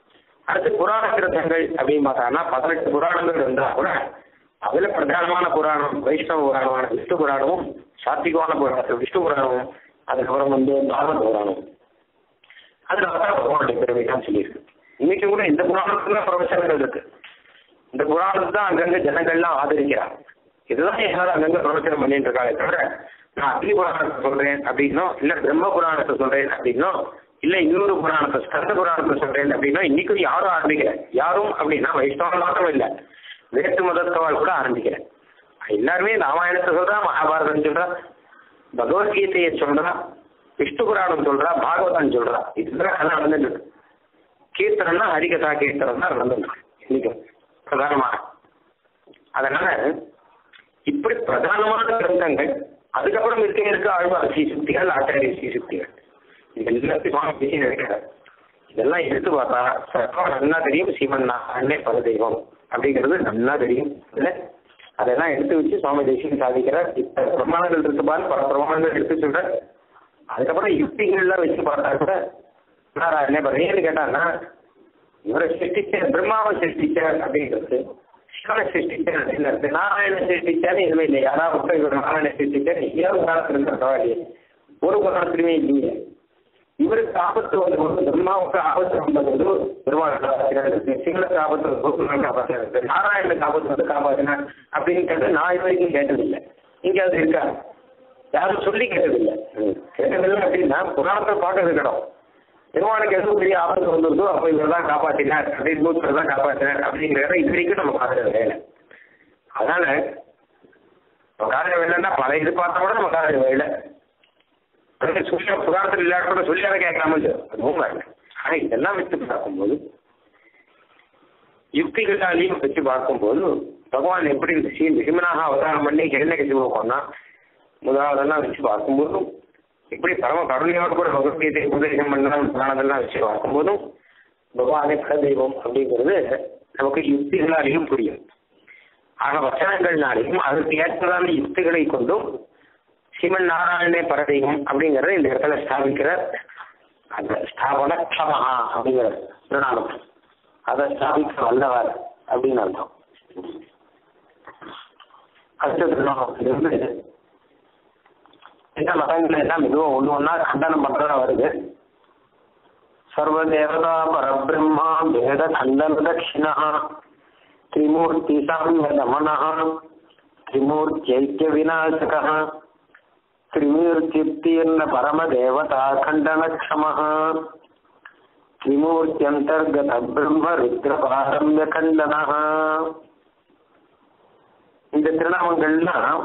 அடுத்து புராண கிரந்தங்கள் அப்படின்னு பார்த்தாங்கன்னா பதினெட்டு புராணங்கள் இருந்தா கூட அதுல பிரதானமான புராணம் வைஷ்ணவ புராணமான விஷ்ணு புராணமும் சாத்விகமான புராணம் விஷ்ணு புராணமும் அதுக்கப்புறம் வந்து பாகவத புராணம் அதுல பார்த்தா பகவானுடைய பெருமை தான் சொல்லியிருக்கு இன்னைக்கு கூட இந்த புராணத்துல பிரவச்சனங்கள் இருக்கு இந்த புராணத்தை தான் அங்கங்க ஜனங்கள்லாம் ஆதரிக்கிறாங்க இதுதான் எல்லாரும் அங்கங்க பிரவச்சனம் பண்ணிட்டு இருக்காங்க தவிர நான் அக்னி புராணத்தை சொல்றேன் அப்படின்னோ இல்ல பிரம்ம புராணத்தை சொல்றேன் அப்படின்னோ இல்ல இன்னொரு புராணத்தை ஸ்கந்த புராணத்தை சொல்றேன் அப்படின்னா இன்னைக்கும் யாரும் ஆரம்பிக்கல யாரும் அப்படின்னா வைஷ்ணவம் மாத்திரம் இல்ல வேற்று மதத்தவாள் கூட ஆரம்பிக்கல எல்லாருமே ராமாயணத்தை சொல்றா மகாபாரதம் சொல்றா பகவத்கீதையை சொல்றா விஷ்ணு புராணம் சொல்றா பாகவதம் சொல்றா இதுதான் எல்லாம் நடந்துட்டு இருக்கு கீர்த்தனம்னா ஹரிகதா கீர்த்தனம் தான் நடந்துட்டு இருக்கு இன்னைக்கும் பிரதானமாக அதனால இப்படி பிரதானமான கிரந்தங்கள் அதுக்கப்புறம் இருக்க இருக்க ஆழ்வார் ஸ்ரீசுக்திகள் ஆச்சாரிய ஸ்ரீசுக்திகள் இது எல்லாத்தையும் சுவாமி பேசி நினைக்கிறார் இதெல்லாம் எடுத்து பார்த்தா சர்வம் நல்லா தெரியும் சிவன் அண்ணே பல தெய்வம் அப்படிங்கிறது நல்லா தெரியும் இல்ல அதெல்லாம் எடுத்து வச்சு சுவாமி தேசியம் சாதிக்கிறார் இப்ப பிரமாணங்கள் இருக்கு பாரு பல பிரமாணங்கள் எடுத்து சொல்ற அதுக்கப்புறம் யுக்திகள்லாம் வச்சு பார்த்தா கூட நாராயணே ஏன்னு கேட்டாங்கன்னா இவரை சிருஷ்டிச்ச பிரம்மாவை சிருஷ்டிச்சார் அப்படிங்கிறது சிவனை சிருஷ்டிச்சார் அப்படின்னு இருக்கு நாராயண சிருஷ்டிச்சாரு எதுவுமே இல்லை யாராவது ஒருத்தர் இவர் நாராயண சிருஷ்டிச்சார் ஏழு காலத்துல இருந்த பரவாயில்லையே ஒரு புராணத்திலுமே இல்லையே இவருக்கு ஆபத்து வந்தபோது பிரம்மாவுக்கு ஆபத்து வந்தபோது பெருமாள் காப்பாற்றினார் சிவனுக்கு ஆபத்து வந்தபோது காப்பாற்றினார் நாராயணனுக்கு ஆபத்து வந்து காப்பாற்றினார் அப்படின்னு கேட்டு நான் இது வரைக்கும் கேட்டதில்லை இங்க அது இருக்கா யாரும் சொல்லி கேட்டதில்லை கேட்டதில்லை அப்படின்னா புராணத்தை பார்க்க இருக்கணும் பெருமானுக்கு எதுவும் பெரிய ஆபத்து வந்துருதோ அப்போ இவர் தான் காப்பாற்றினார் அப்படின்னு நூற்று தான் காப்பாற்றினார் அப்படிங்கிறத இது வரைக்கும் நம்ம காதல வேலை அதனால நம்ம காதல வேலைன்னா பல இது பார்த்தா கூட நம்ம காதல வேலை சூழ்நிலை புகாரத்தில் இல்லாத கூட சொல்லி அதை கேட்காம அதுவும் வேலை ஆனா இதெல்லாம் வச்சு பார்க்கும்போது யுக்திகளாலையும் வச்சு பார்க்கும்போது பகவான் எப்படி இந்த சீ நிசிமனாக அவதாரம் பண்ணி கிரண கசிவு பண்ணா முதலாவதெல்லாம் வச்சு பார்க்கும்போதும் இப்படி பரம கருணையோடு கூட பகவத்கீதை உபதேசம் பண்ணலாம் புராணத்தெல்லாம் வச்சு பார்க்கும்போதும் பகவானே பல தெய்வம் அப்படிங்கிறது நமக்கு யுக்திகளாலையும் புரியும் ஆக வச்சனங்கள்னாலையும் அதற்கு ஏற்றதான யுக்திகளை கொண்டும் சிவன் நாராயணே பரதெய்வம் அப்படிங்கறத இந்த இடத்துல ஸ்தாபிக்கிற அந்த ஸ்தாபன க்ஷமஹா அப்படிங்கிற திருநாமம் அதை ஸ்தாபிக்க வல்லவர் அப்படின்னு அர்த்தம் அடுத்த திருநாமம் இது வந்து இந்த மதங்கள் எல்லாம் மிகவும் ஒன்று ஒன்றா கண்டனம் பண்றதா வருது சர்வதேவதா பரபிரம்மா வேத கண்டன தட்சிணா திரிமூர்த்தி சாமிய தமனா திரிமூர்த்தியைக்கிய விநாசக त्रिमूर्त्युत्तीर्ण परमदेवता खण्डनक्षमः त्रिमूर्त्यन्तर्गत ब्रह्म रुद्रपारम्य खण्डनः இந்த திருநாமங்கள்லாம்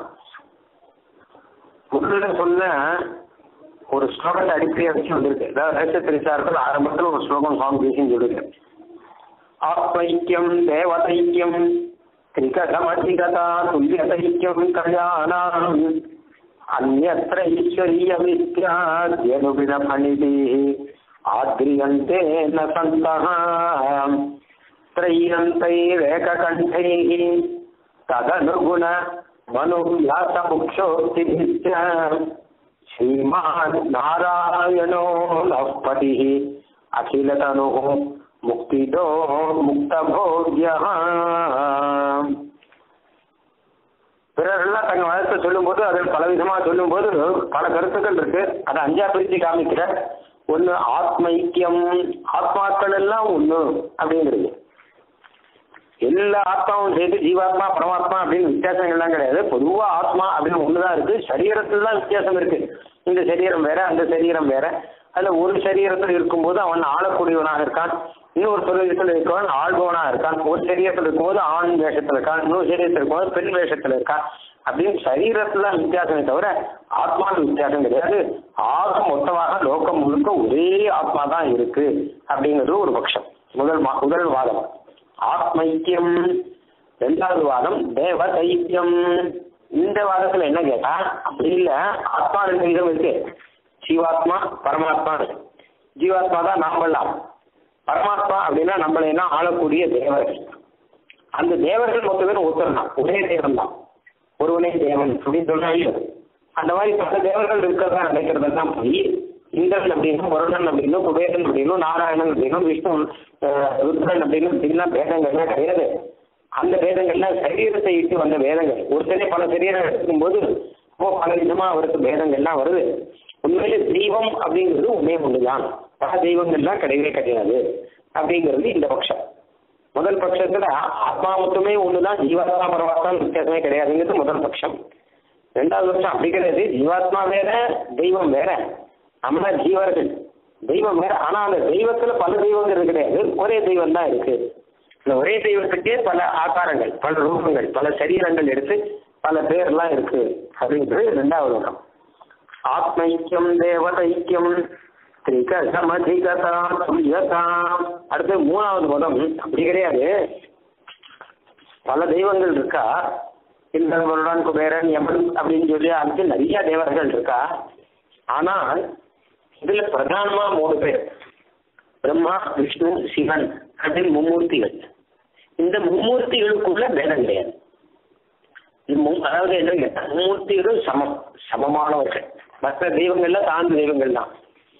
முதல்ல சொன்ன ஒரு ஸ்லோகத்தை அடிப்படையாக வச்சு வந்திருக்கு அதாவது ரகசிய திரிசாரத்தில் ஆரம்பத்தில் ஒரு ஸ்லோகம் சுவாமி பேசின்னு சொல்லியிருக்கேன் ஆத்மைக்கியம் தேவதைக்கியம் திரிகதமதிகதா துல்லியதைக்கியம் கல்யாணம் अन्यत्र ईश्वरीयविद्याद्यनुबिनफणिभिः आद्रियन्ते न सन्तः त्रय्यन्तैरेककण्ठैः तदनुगुण मनुव्यासमुक्षोक्तिभिश्च श्रीमान् नारायणो नः पतिः अखिलतनुः मुक्तिदो मुक्तभोग्यः பிறரெல்லாம் தங்க மதத்தை சொல்லும்போது அதில் பல விதமா சொல்லும்போது பல கருத்துக்கள் இருக்கு அதை அஞ்சா பிரிச்சு காமிக்கிற ஒண்ணு ஆத்ம ஐக்கியம் ஆத்மாக்கள் எல்லாம் ஒண்ணு அப்படிங்கிறது எல்லா ஆத்மாவும் சேர்த்து ஜீவாத்மா பரமாத்மா அப்படின்னு வித்தியாசங்கள்லாம் கிடையாது பொதுவா ஆத்மா அப்படின்னு ஒண்ணுதான் இருக்கு சரீரத்துல தான் வித்தியாசம் இருக்கு இந்த சரீரம் வேற அந்த சரீரம் வேற அதுல ஒரு சரீரத்தில் இருக்கும்போது அவன் ஆளக்கூடியவனாக இருக்கான் இன்னொரு சரீரத்தில் இருக்கவன் ஆள்பவனா இருக்கான் ஒரு சரீரத்தில் இருக்கும்போது ஆண் வேஷத்துல இருக்கான் இன்னொரு சரீரத்தில் இருக்கும்போது பெண் வேஷத்துல இருக்கான் அப்படின்னு சரீரத்துல தான் வித்தியாசமே தவிர ஆத்மாவில் வித்தியாசம் கிடையாது ஆக மொத்தமாக லோகம் முழுக்க ஒரே ஆத்மா தான் இருக்கு அப்படிங்கிறது ஒரு பட்சம் முதல் மா- முதல் வாதம் ஆத்மைக்கியம் ரெண்டாவது வாதம் தேவ தைக்கியம் இந்த வாதத்துல என்ன கேட்டா அப்படி இல்ல ஆத்மா ரெண்டு விதம் இருக்கு ஜீவாத்மா பரமாத்மா ஜீவாத்மா தான் நாமெல்லாம் பரமாத்மா அப்படின்னா நம்மளை என்ன ஆளக்கூடிய தேவர்கள் அந்த தேவர்கள் மொத்த பேரும் ஒருத்தர் தான் ஒரே தேவன் தான் ஒருவனே தேவன் அப்படின்னு சொல்றாங்க அந்த மாதிரி பல தேவர்கள் இருக்கிறதா நினைக்கிறதெல்லாம் போய் இந்திரன் அப்படின்னும் வருணன் அப்படின்னும் குபேரன் அப்படின்னும் நாராயணன் அப்படின்னும் விஷ்ணு அஹ், ருத்ரன் அப்படின்னு இப்படிலாம் வேதங்கள்லாம் கிடையாது அந்த வேதங்கள்லாம் சரீரத்தை இட்டு வந்த வேதங்கள் ஒருத்தரே பல சரீரம் எடுக்கும்போது அப்போ பல விதமா அவருக்கு வேதங்கள்லாம் வருது உண்மையில தெய்வம் அப்படிங்கிறது உண்மை ஒண்ணுதான் பல தெய்வங்கள்லாம் கிடையவே கிடையாது அப்படிங்கிறது இந்த பட்சம் முதல் பட்சத்துல ஆத்மா மட்டுமே ஒண்ணுதான் ஜீவாத்மா பரமாத்மா வித்தியாசமே கிடையாதுங்கிறது முதல் பட்சம் ரெண்டாவது பட்சம் அப்படி கிடையாது ஜீவாத்மா வேற தெய்வம் வேற நம்ம ஜீவர்கள் தெய்வம் வேற ஆனா அந்த தெய்வத்துல பல தெய்வங்கள் கிடையாது ஒரே தெய்வம் தான் இருக்கு இந்த ஒரே தெய்வத்துக்கே பல ஆகாரங்கள் பல ரூபங்கள் பல சரீரங்கள் எடுத்து பல பேர்லாம் இருக்கு அப்படிங்கிறது ரெண்டாவது பக்கம் ஆத்மைக்கியம் தேவதைக்கியம் திரிகசமதிகதா துல்யதா அடுத்து மூணாவது பதம் அப்படி கிடையாது பல தெய்வங்கள் இருக்கா இந்த வருடன் குபேரன் யமன் அப்படின்னு சொல்லி அதுக்கு நிறைய தேவர்கள் இருக்கா ஆனால் இதுல பிரதானமா மூணு பேர் பிரம்மா விஷ்ணு சிவன் அப்படின்னு மும்மூர்த்திகள் இந்த மும்மூர்த்திகளுக்குள்ள பேதம் கிடையாது இந்த மு- அதாவது என்ன கேட்டா, மும்மூர்த்திகளும் சமம் சமமானவர்கள் மற்ற தெய்வங்கள்ல தாழ்ந்த தெய்வங்கள் தான்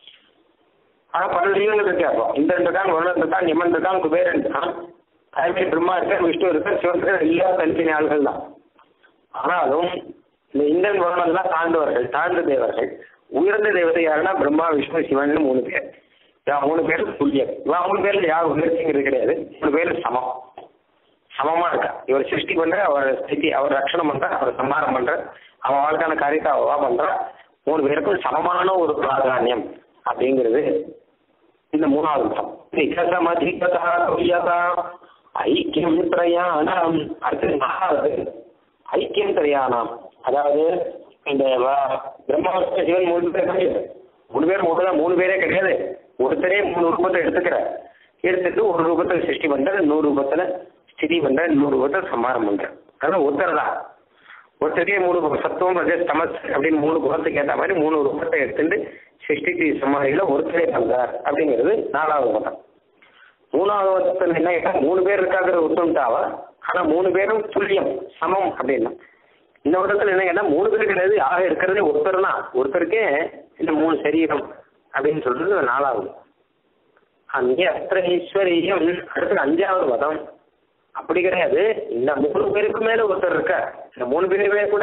ஆனா பல தெய்வங்கள் இருக்கு அப்போ இந்திரன் இருக்கான் வருணன் இருக்கான் யமன் இருக்கான் குபேரன் இருக்கான் அதே மாதிரி பிரம்மா இருக்கார் விஷ்ணு இருக்கார் சிவன் இருக்கார் எல்லா தனித்தனி ஆள்கள் தான் ஆனாலும் இந்த இந்திரன் வருணன் தான் தாழ்ந்தவர்கள் தாழ்ந்த தேவர்கள் உயர்ந்த தேவதை யாருன்னா பிரம்மா விஷ்ணு சிவன் மூணு பேர் இவன் மூணு பேர் துல்லியம் இவன் மூணு பேர்ல யார் உயர்ச்சிங்கிறது கிடையாது மூணு பேர் சமம் சமமா இருக்கா இவர் சிருஷ்டி பண்ற அவர் ஸ்திதி அவர் ரட்சணம் பண்ற அவர் சம்மாரம் பண்ற அவன் வாழ்க்கான காரியத்தை அவா பண்றா மூணு பேருக்கும் சமமான ஒரு பிராதானியம் அப்படிங்கிறது இந்த மூணாவது பதம் நிகதமதிகதா துல்யதா ஐக்கியம் பிரயாணம் அடுத்தது மகாவது ஐக்கியம் பிரயாணம் அதாவது இந்த வ- பிரம்மா விஷ்ணு சிவன் மூணு பேர் கிடையாது மூணு பேர் மூணு தான் மூணு பேரே கிடையாது ஒருத்தரே மூணு ரூபத்தை எடுத்துக்கிற எடுத்துட்டு ஒரு ரூபத்தை சிருஷ்டி பண்ற நூறு ரூபத்துல ஸ்திதி பண்ற நூறு ரூபத்தை சம்மாரம் பண்ற அதெல்லாம் ஒருத்தர் தான் ஒருத்தரே மூணு குணம், சத்துவம் ரஜஸ் தமஸ் அப்படின்னு மூணு குணத்துக்கு ஏற்ற மாதிரி மூணு ரூபத்தை எடுத்துட்டு சிருஷ்டிக்கு சமாதியில ஒருத்தரே பண்றார் அப்படிங்கிறது நாலாவது மதம் மூணாவது மதத்தில் என்ன கேட்டா மூணு பேர் இருக்காங்கிற ஒத்துண்டாவா ஆனா மூணு பேரும் துல்லியம் சமம் அப்படின்னா இந்த மதத்தில் என்ன கேட்டா மூணு பேர் கிடையாது ஆக இருக்கிறதே ஒருத்தர் தான் ஒருத்தருக்கே இந்த மூணு சரீரம் அப்படின்னு சொல்றது நாலாவது அங்கே அஸ்திர ஈஸ்வரியம் அடுத்து அஞ்சாவது மதம் அப்படி கிடையாது இந்த மூணு பேருக்கு மேல ஒருத்தர் இருக்க இந்த மூணு பேருமே கூட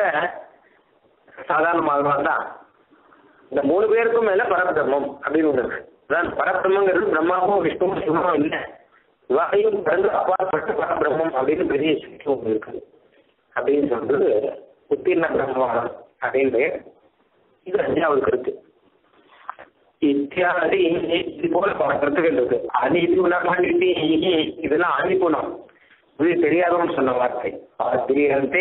சாதாரணமாக தான் இந்த மூணு பேருக்கும் மேல பரபிரம்மம் அப்படின்னு ஒண்ணு இருக்கு அதான் பரபிரம்மங்கிறது பிரம்மாவும் விஷ்ணுவும் சிவமும் இல்லை இவாகையும் பிறந்து அப்பாற்பட்டு பரபிரம்மம் அப்படின்னு பெரிய சக்தி ஒன்று இருக்குது அப்படின்னு சொல்றது உத்தீர்ண பிரம்மவாதம் அப்படின்னு பெயர். இது அஞ்சாவது கருத்து இத்தியாதி இது போல பல கருத்துக்கள் இருக்கு அனிபுணி இதெல்லாம் அனிபுணம் இது தெரியாதவன்னு சொன்ன வார்த்தை ஆத்திரியந்தே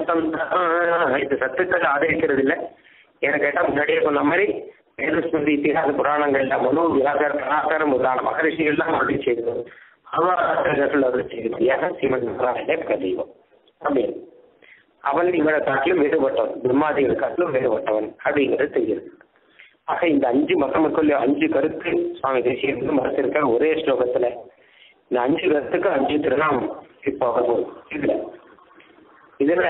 இது சத்துக்கள் ஆதரிக்கிறது இல்லை ஏன்னு கேட்டா முன்னாடியே சொன்ன மாதிரி வேதஸ்மிருதி இத்திகாச புராணங்கள்ல மனு வியாகர் கலாச்சாரம் முதலான மகரிஷிகள்லாம் அருளி செய்தது அவர்கள் அருளி செய்தபடியாக சிவன் நாராயண பிரதீபம் அப்படின்னு அவன் இவரை காட்டிலும் வேறுபட்டவன் பிரம்மாதிகளை காட்டிலும் வேறுபட்டவன் அப்படிங்கிறது தெரியுது ஆக இந்த அஞ்சு மக்களுக்குள்ள அஞ்சு கருத்து சுவாமி தேசியம் வந்து மறைச்சிருக்கார் ஒரே ஸ்லோகத்துல இந்த அஞ்சு கருத்துக்கு அஞ்சு திருநாமம் இப்போ வரும் இதுல இதுல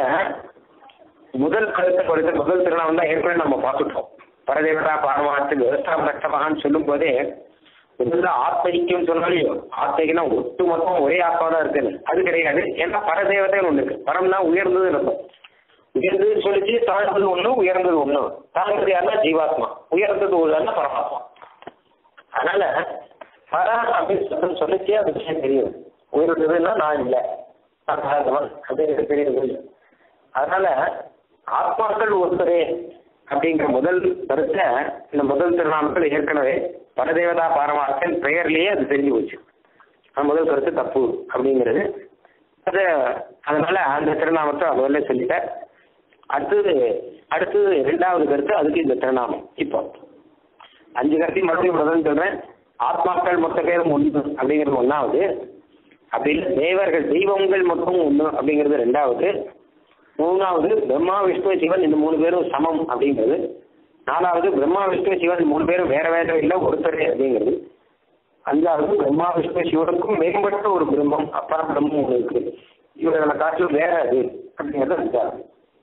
முதல் கருத்தை பொறுத்த முதல் திருநாமம் தான் ஏற்கனவே நம்ம பார்த்துட்டோம் பரதேவதா பாரமாத்து விவசாயம் கஷ்டமாகான்னு சொல்லும் போதே முதல்ல ஆத்மைக்கும் சொன்னாலையோ ஆத்மைக்குன்னா ஒட்டு மொத்தம் ஒரே ஆத்மா தான் இருக்குன்னு அது கிடையாது ஏன்னா பரதேவதைன்னு ஒண்ணு இருக்கு பரம்னா உயர்ந்தது இருக்கும் உயர்ந்தது சொல்லிச்சு தாழ்ந்தது ஒண்ணு உயர்ந்தது ஒண்ணு தாழ்ந்தது யாருன்னா ஜீவாத்மா உயர்ந்தது ஒண்ணுன்னா பரமாத்மா அதனால பர அப்படின்னு சொல்லி சொல்லிச்சே அது விஷயம் தெரியும் உயர்ந்ததுன்னா நான் இல்லை நான் தாழ்ந்தவன் அப்படிங்கிறது தெரியுது அதனால ஆத்மாக்கள் ஒருத்தரே அப்படிங்கிற முதல் கருத்தை இந்த முதல் திருநாமத்தில் ஏற்கனவே பரதேவதா பாரமார்த்தன் பெயர்லயே அது தெரிஞ்சு போச்சு அந்த முதல் கருத்து தப்பு அப்படிங்கிறது அது அதனால அந்த திருநாமத்தை முதல்ல சொல்லிட்டேன் அடுத்தது அடுத்தது ரெண்டாவது கருத்து அதுக்கு இந்த திருநாமம் இப்போ அஞ்சு கருத்தையும் மறுபடியும் முதல் சொல்றேன் ஆத்மாக்கள் மொத்த பேரும் ஒன்று அப்படிங்கிறது ஒன்றாவது அப்படி இல்லை தேவர்கள் தெய்வங்கள் மொத்தம் ஒன்று அப்படிங்கிறது ரெண்டாவது மூணாவது பிரம்மா விஷ்ணு சிவன் இந்த மூணு பேரும் சமம் அப்படிங்கிறது நாலாவது பிரம்மா விஷ்ணு சிவன் மூணு பேரும் வேற வேற இல்லை ஒருத்தரே அப்படிங்கிறது அஞ்சாவது பிரம்மா விஷ்ணு சிவனுக்கும் மேம்பட்ட ஒரு பிரம்மம் அப்பா பிரம்மம் ஒன்று இருக்கு இவர்களை காட்டிலும் வேற அது அப்படிங்கிறது அஞ்சாவது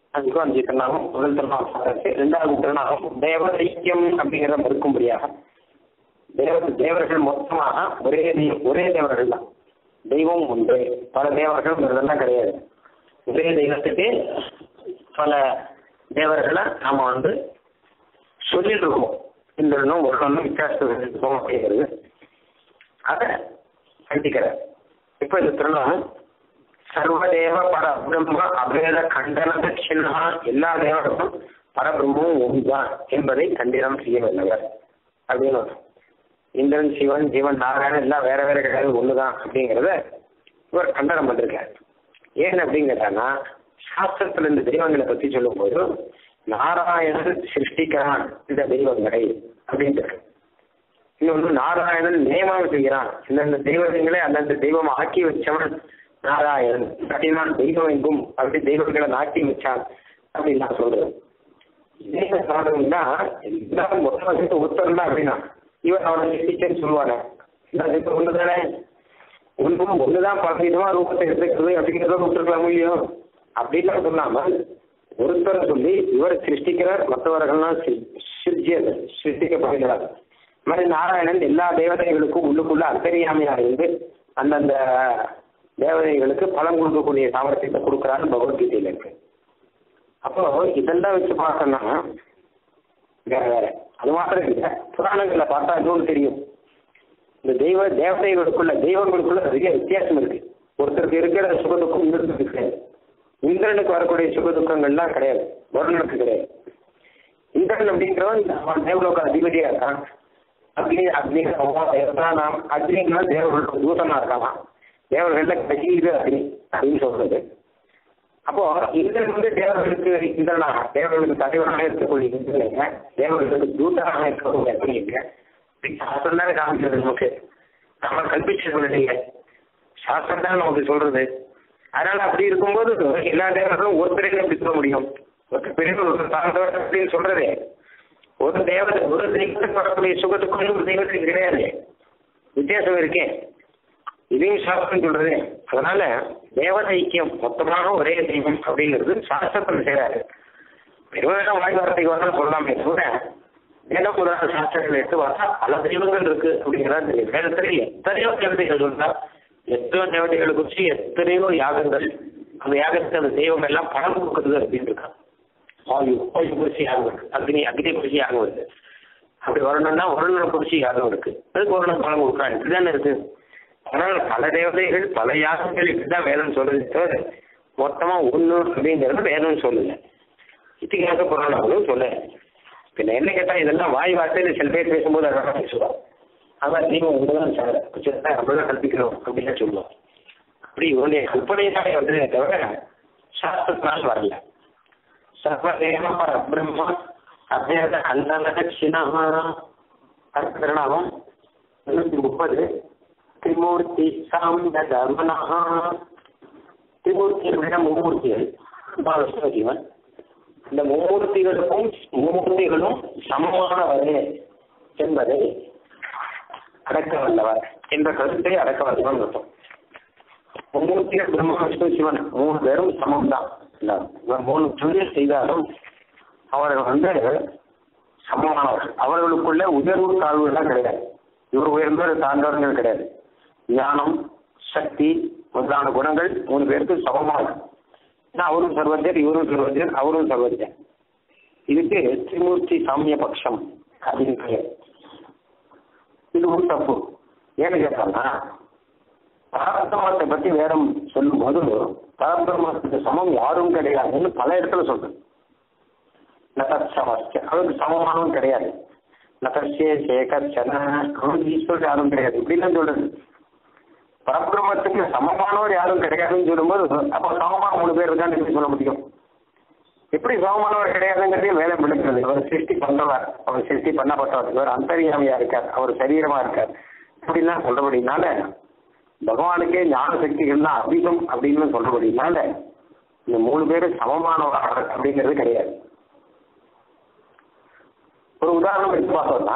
அதுக்கும் அஞ்சு திருநாமம் முதல் திருநாமம் பார்த்தாச்சு ரெண்டாவது திருநாமம் தேவதைக்கியம் அப்படிங்கிறத மறுக்கும்படியாக தேவ தேவர்கள் மொத்தமாக ஒரே தெய்வம் ஒரே தேவர்கள் தான் தெய்வம் உண்டு பல தேவர்கள் இதெல்லாம் கிடையாது ஒரே தெய்வத்துக்கு பல தேவர்களை நாம வந்து சொல்லிட்டு இருக்கோம் இந்திரனும் ஒருவனும் வித்தியாசம் இருக்கும் அப்படிங்கிறது அதை கண்டிக்கிறார் இப்ப இந்த திருநாமம் சர்வதேவ பரபிரம்ம அபேத கண்டன தட்சிணா எல்லா தேவர்களும் பரபிரம்மமும் ஒன்றுதான் என்பதை கண்டினம் செய்ய வல்லவர் அப்படின்னு அர்த்தம். இந்திரன் சிவன் ஜீவன் நாராயணன் எல்லாம் வேற வேற கிடையாது ஒண்ணுதான் அப்படிங்கிறத இவர் கண்டனம் பண்ணிருக்கார் ஏன் அப்படின்னு கேட்டாங்கன்னா சாஸ்திரத்துல இந்த தெய்வங்களை பத்தி சொல்லும்போது நாராயணன் சிருஷ்டிக்கிறான் இந்த தெய்வங்களை அப்படின்ட்டு இருக்கு. இன்னொன்று நாராயணன் நியமனம் செய்கிறான் இந்தந்த தெய்வங்களை அந்தந்த தெய்வம் ஆக்கி வச்சவன் நாராயணன் அப்படின்னா தெய்வம் எங்கும் அப்படி தெய்வங்களை நாட்டி வச்சான் அப்படின்னு நான் சொல்றேன் இதே காரணம்னா எல்லாரும் மொத்தமாக சேர்த்து ஒருத்தர் தான் அப்படின்னா இவன் அவனை சிருஷ்டிச்சேன்னு சொல்லுவாங்க இப்போ ஒன்று தானே ஒன்றும் ஒண்ணுதான் பல விதமா ரூபத்தை எடுத்துக்கிறது அப்படிங்கிறத விட்டுருக்கலாம் இல்லையோ அப்படின்லாம் சொல்லாமல் ஒருத்தரை சொல்லி இவர் சிருஷ்டிக்கிறார் மற்றவர்கள்லாம் சி- சிருஜ்யது சிருஷ்டிக்கப்படுகிறார் இந்த மாதிரி நாராயணன் எல்லா தேவதைகளுக்கும் உள்ளுக்குள்ள அந்தரியாமையா இருந்து அந்தந்த தேவதைகளுக்கு பலம் கொடுக்கக்கூடிய சாமர்த்தியத்தை கொடுக்குறான்னு பகவத்கீதையில இருக்கு அப்போ இதெல்லாம் வச்சு பார்த்தோம்னா வேற வேற அது மாத்திரம் இல்லை புராணங்கள்ல பார்த்தா இன்னொன்று தெரியும் இந்த தெய்வ தேவதைகளுக்குள்ள தெய்வங்களுக்குள்ள நிறைய வித்தியாசம் இருக்கு ஒருத்தருக்கு இருக்கிற சுகதுக்கம் இன்னொருத்தருக்கு கிடையாது இந்திரனுக்கு வரக்கூடிய சுகதுக்கங்கள்லாம் கிடையாது வருணனுக்கு கிடையாது இந்திரன் அப்படிங்கிறவன் அவன் தேவலோக அதிபதியா இருக்கான் அக்னி அக்னி நாம் அக்னின்னா தேவர்களுக்கு தூதமா இருக்கான் தேவர்கள்ல கடைசி இது அக்னி அப்படின்னு சொல்றது அப்போ இந்திரன் வந்து தேவர்களுக்கு இந்திரனாக தேவர்களுக்கு தலைவனாக இருக்கக்கூடிய இந்திரனுங்க தேவர்களுக்கு தூதனாக இருக்கக்கூடிய அக்னிங்க சாஸ்திரம் தானே காமிக்கிறது நமக்கு நம்ம கல்பிச்சது இல்லைங்க சாஸ்திரம் தான் நமக்கு சொல்றது அதனால அப்படி இருக்கும்போது எல்லா தேவர்களும் ஒருத்தரையும் எப்படி சொல்ல முடியும் ஒருத்தர் பெரிய ஒருத்தர் தாழ்ந்தவர் அப்படின்னு சொல்றதே ஒரு தேவதை ஒரு தெய்வத்துக்கு வரக்கூடிய சுகத்துக்கும் இன்னொரு தெய்வத்துக்கு கிடையாது வித்தியாசம் இருக்கே இதையும் சாஸ்திரம் சொல்றது அதனால தேவத ஐக்கியம் மொத்தமாக ஒரே தெய்வம் அப்படிங்கிறது சாஸ்திரத்தில் செய்யறாரு பெருமையிடம் வாய் வார்த்தைக்கு வந்தாலும் சொல்லலாமே தவிர வேதம் முதலான சாஸ்திரங்கள் எடுத்து பார்த்தா பல தெய்வங்கள் இருக்கு அப்படிங்கிறதா தெரியும் வேதத்துல எத்தனையோ தேவதைகள் இருந்தா எத்தனையோ தேவதைகளை குறிச்சு எத்தனையோ யாகங்கள் அந்த யாகத்துக்கு அந்த தெய்வம் எல்லாம் பணம் கொடுக்குறது அப்படின்னு இருக்கான் வாயு வாயு குறிச்சி யாகம் இருக்கு அக்னி அக்னி குறிச்சி யாகம் இருக்கு அப்படி வரணும்னா வருணனை குறிச்சி யாகம் இருக்கு அதுக்கு வருணன் பணம் கொடுக்குறான் இப்படிதானே இருக்கு அதனால பல தேவதைகள் பல யாகங்கள் இப்படிதான் வேதம் சொல்லுது தவிர மொத்தமா ஒண்ணு அப்படிங்கிறது வேதம் சொல்லுங்க இத்திகாச புராணங்களும் சொல்ல பின்ன என்ன கேட்டா இதெல்லாம் வாய் வார்த்தையில சில பேர் பேசும்போது அழகா பேசுவோம் அதான் நீங்க உங்கதான் சார் நம்மளாம் கல்பிக்கிறோம் அப்படின்னு சொல்லுவோம் அப்படி இவனுடைய கற்பனையாக வந்ததே தவிர சாஸ்திரத்தினால் வரல சர்வதேவ பரபிரம்ம அபேத கண்டனதட்சிணா திருநாமம் முன்னூத்தி முப்பது திரிமூர்த்தி சாந்த தர்மனா திரிமூர்த்தியை மும்மூர்த்திகள் பாலகிருஷ்ண ஜீவன் இந்த மும்மூர்த்திகளுக்கும் மும்மூர்த்திகளும் சமமானவரே என்பதை அடக்க வல்லவர் என்ற கருத்தை அடக்க வல்லவன் அர்த்தம் மும்மூர்த்திகள் பிரம்ம விஷ்ணு சிவன் மூணு பேரும் சமம் தான் இவர் மூணு தொழில் செய்தாலும் அவர்கள் வந்து சமமானவர்கள் அவர்களுக்குள்ள உயர்வு தாழ்வுகள்லாம் கிடையாது இவர் உயர்ந்தவர் தாழ்ந்தவர்கள் கிடையாது ஞானம் சக்தி முதலான குணங்கள் மூணு பேருக்கு சமமானது ஏன்னா அவரும் சர்வஜர் இவரும் சர்வஜர் அவரும் சர்வஜர் இதுக்கு திரிமூர்த்தி சாமிய பட்சம் அப்படின்னு பெயர் இதுவும் தப்பு ஏன்னு கேட்டாங்கன்னா பரபிரமத்தை பத்தி வேதம் சொல்லும் போது பரபிரமத்துக்கு சமம் யாரும் கிடையாதுன்னு பல இடத்துல சொல்றது நகச்சமஸ்ய அவருக்கு சமமானவன் கிடையாது நகர்ச்சிய சேகர் சன அவனுக்கு ஈஸ்வரர் யாரும் கிடையாது இப்படிலாம் சொல்றது பரபிரமத்துக்கு சமமானவர் யாரும் கிடையாதுன்னு சொல்லும்போது அப்போ சமமான மூணு பேர் இருக்கான்னு எப்படி சொல்ல முடியும் எப்படி சமமானவர் கிடையாதுங்கிறதையும் வேலை விளக்குறது அவர் சிருஷ்டி பண்றவர் அவர் சிருஷ்டி பண்ணப்பட்டவர் இவர் அந்தரியாமையா இருக்கார் அவர் சரீரமா இருக்கார் இப்படிலாம் சொல்றபடினால பகவானுக்கே ஞான சக்திகள் தான் அதிகம் அப்படின்னு சொல்றபடினால இந்த மூணு பேரும் சமமானவர் அப்படிங்கிறது கிடையாது ஒரு உதாரணம் எடுத்து பார்த்தோம்னா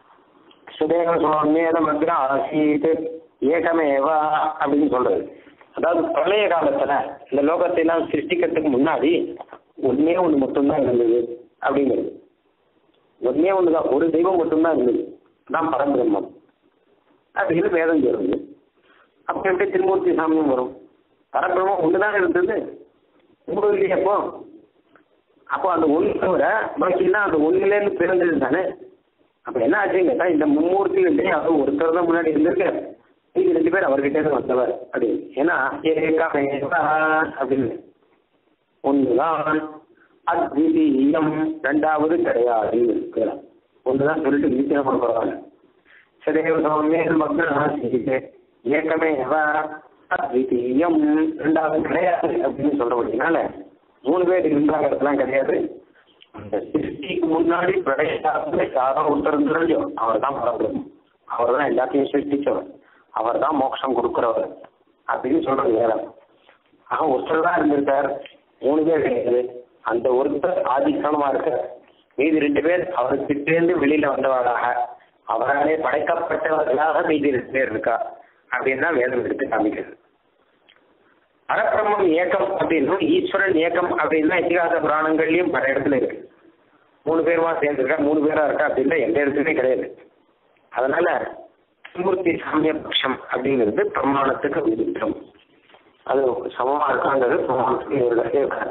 சுதேக சுவாமியேத மந்திரம் ஆசீத் ஏகமேவா அப்படின்னு சொல்றது அதாவது பிரளய காலத்துல இந்த லோகத்தை எல்லாம் சிருஷ்டிக்கிறதுக்கு முன்னாடி ஒன்னே ஒண்ணு மட்டும்தான் இருந்தது அப்படிங்கிறது ஒன்னே ஒண்ணுதான் ஒரு தெய்வம் மட்டும்தான் இருந்தது தான் பரபிரம்மம் அப்படின்னு வேதம் சொல்லுது அப்ப எப்படி திருமூர்த்தி சாமியும் வரும் பரபிரம்மம் ஒண்ணுதான் இருந்தது மூணு இல்லையா அப்போ அப்போ அந்த ஒண்ணு தவிர பாக்கிலாம் அந்த ஒண்ணுலேருந்து பிறந்தது தானே அப்ப என்ன ஆச்சுன்னு கேட்டா இந்த மும்மூர்த்தி இல்லையே அவர் ஒருத்தர் தான் முன்னாடி இருந்திருக்காரு இது ரெண்டு பேர் அவர்கிட்ட இருந்து வந்தவர் அப்படின்னு ஏன்னா ஏகமேவா அப்படின்னு ஒண்ணுதான் அத்விதீயம் ரெண்டாவது கிடையாது ஒண்ணுதான் சொல்லிட்டு நிச்சயம் பண்ண பரவாயில்ல சதேவ சௌமியர் மக்கள் ஏக்கமேவா அத்விதீயம் ரெண்டாவது கிடையாது அப்படின்னு சொல்றபடினால மூணு பேர் இருந்தாங்கிறதுலாம் கிடையாது அந்த சிருஷ்டிக்கு முன்னாடி பிரளயத்தாத்துல யாரோ ஒருத்தர் இருந்தாரோ அவர் தான் பரபிரம்மம் அவர் தான் எல்லாத்தையும் சிருஷ்டிச்சவர் அவர் தான் மோட்சம் கொடுக்கிறவர் அப்படின்னு சொல்றது வேதம் ஆக ஒருத்தர் தான் இருந்திருக்கார் மூணு பேர் கிடையாது அந்த ஒருத்தர் ஆதிக்கமா இருக்கார் மீதி ரெண்டு பேர் அவர்கிட்டேருந்து வெளியில வந்தவராக அவராலே படைக்கப்பட்டவர்களாக மீதி ரெண்டு பேர் இருக்கா அப்படின்னு தான் வேதம் எடுத்து காமிக்கிறது பரபிரம்மம் ஏக்கம் அப்படின்னும் ஈஸ்வரன் ஏக்கம் அப்படின்னா இதிகாச புராணங்கள்லயும் பல இடத்துல இருக்கு மூணு பேருமா சேர்ந்துருக்கா மூணு பேரா இருக்கா அப்படின்னா எந்த இடத்துலயும் கிடையாது அதனால மூர்த்தி சாமிய பட்சம் அப்படிங்கிறது பிரமாணத்துக்கு விருத்தம் அது சமமா இருக்காங்கிறது பிரமாணத்துக்கு எதிராக இருக்காது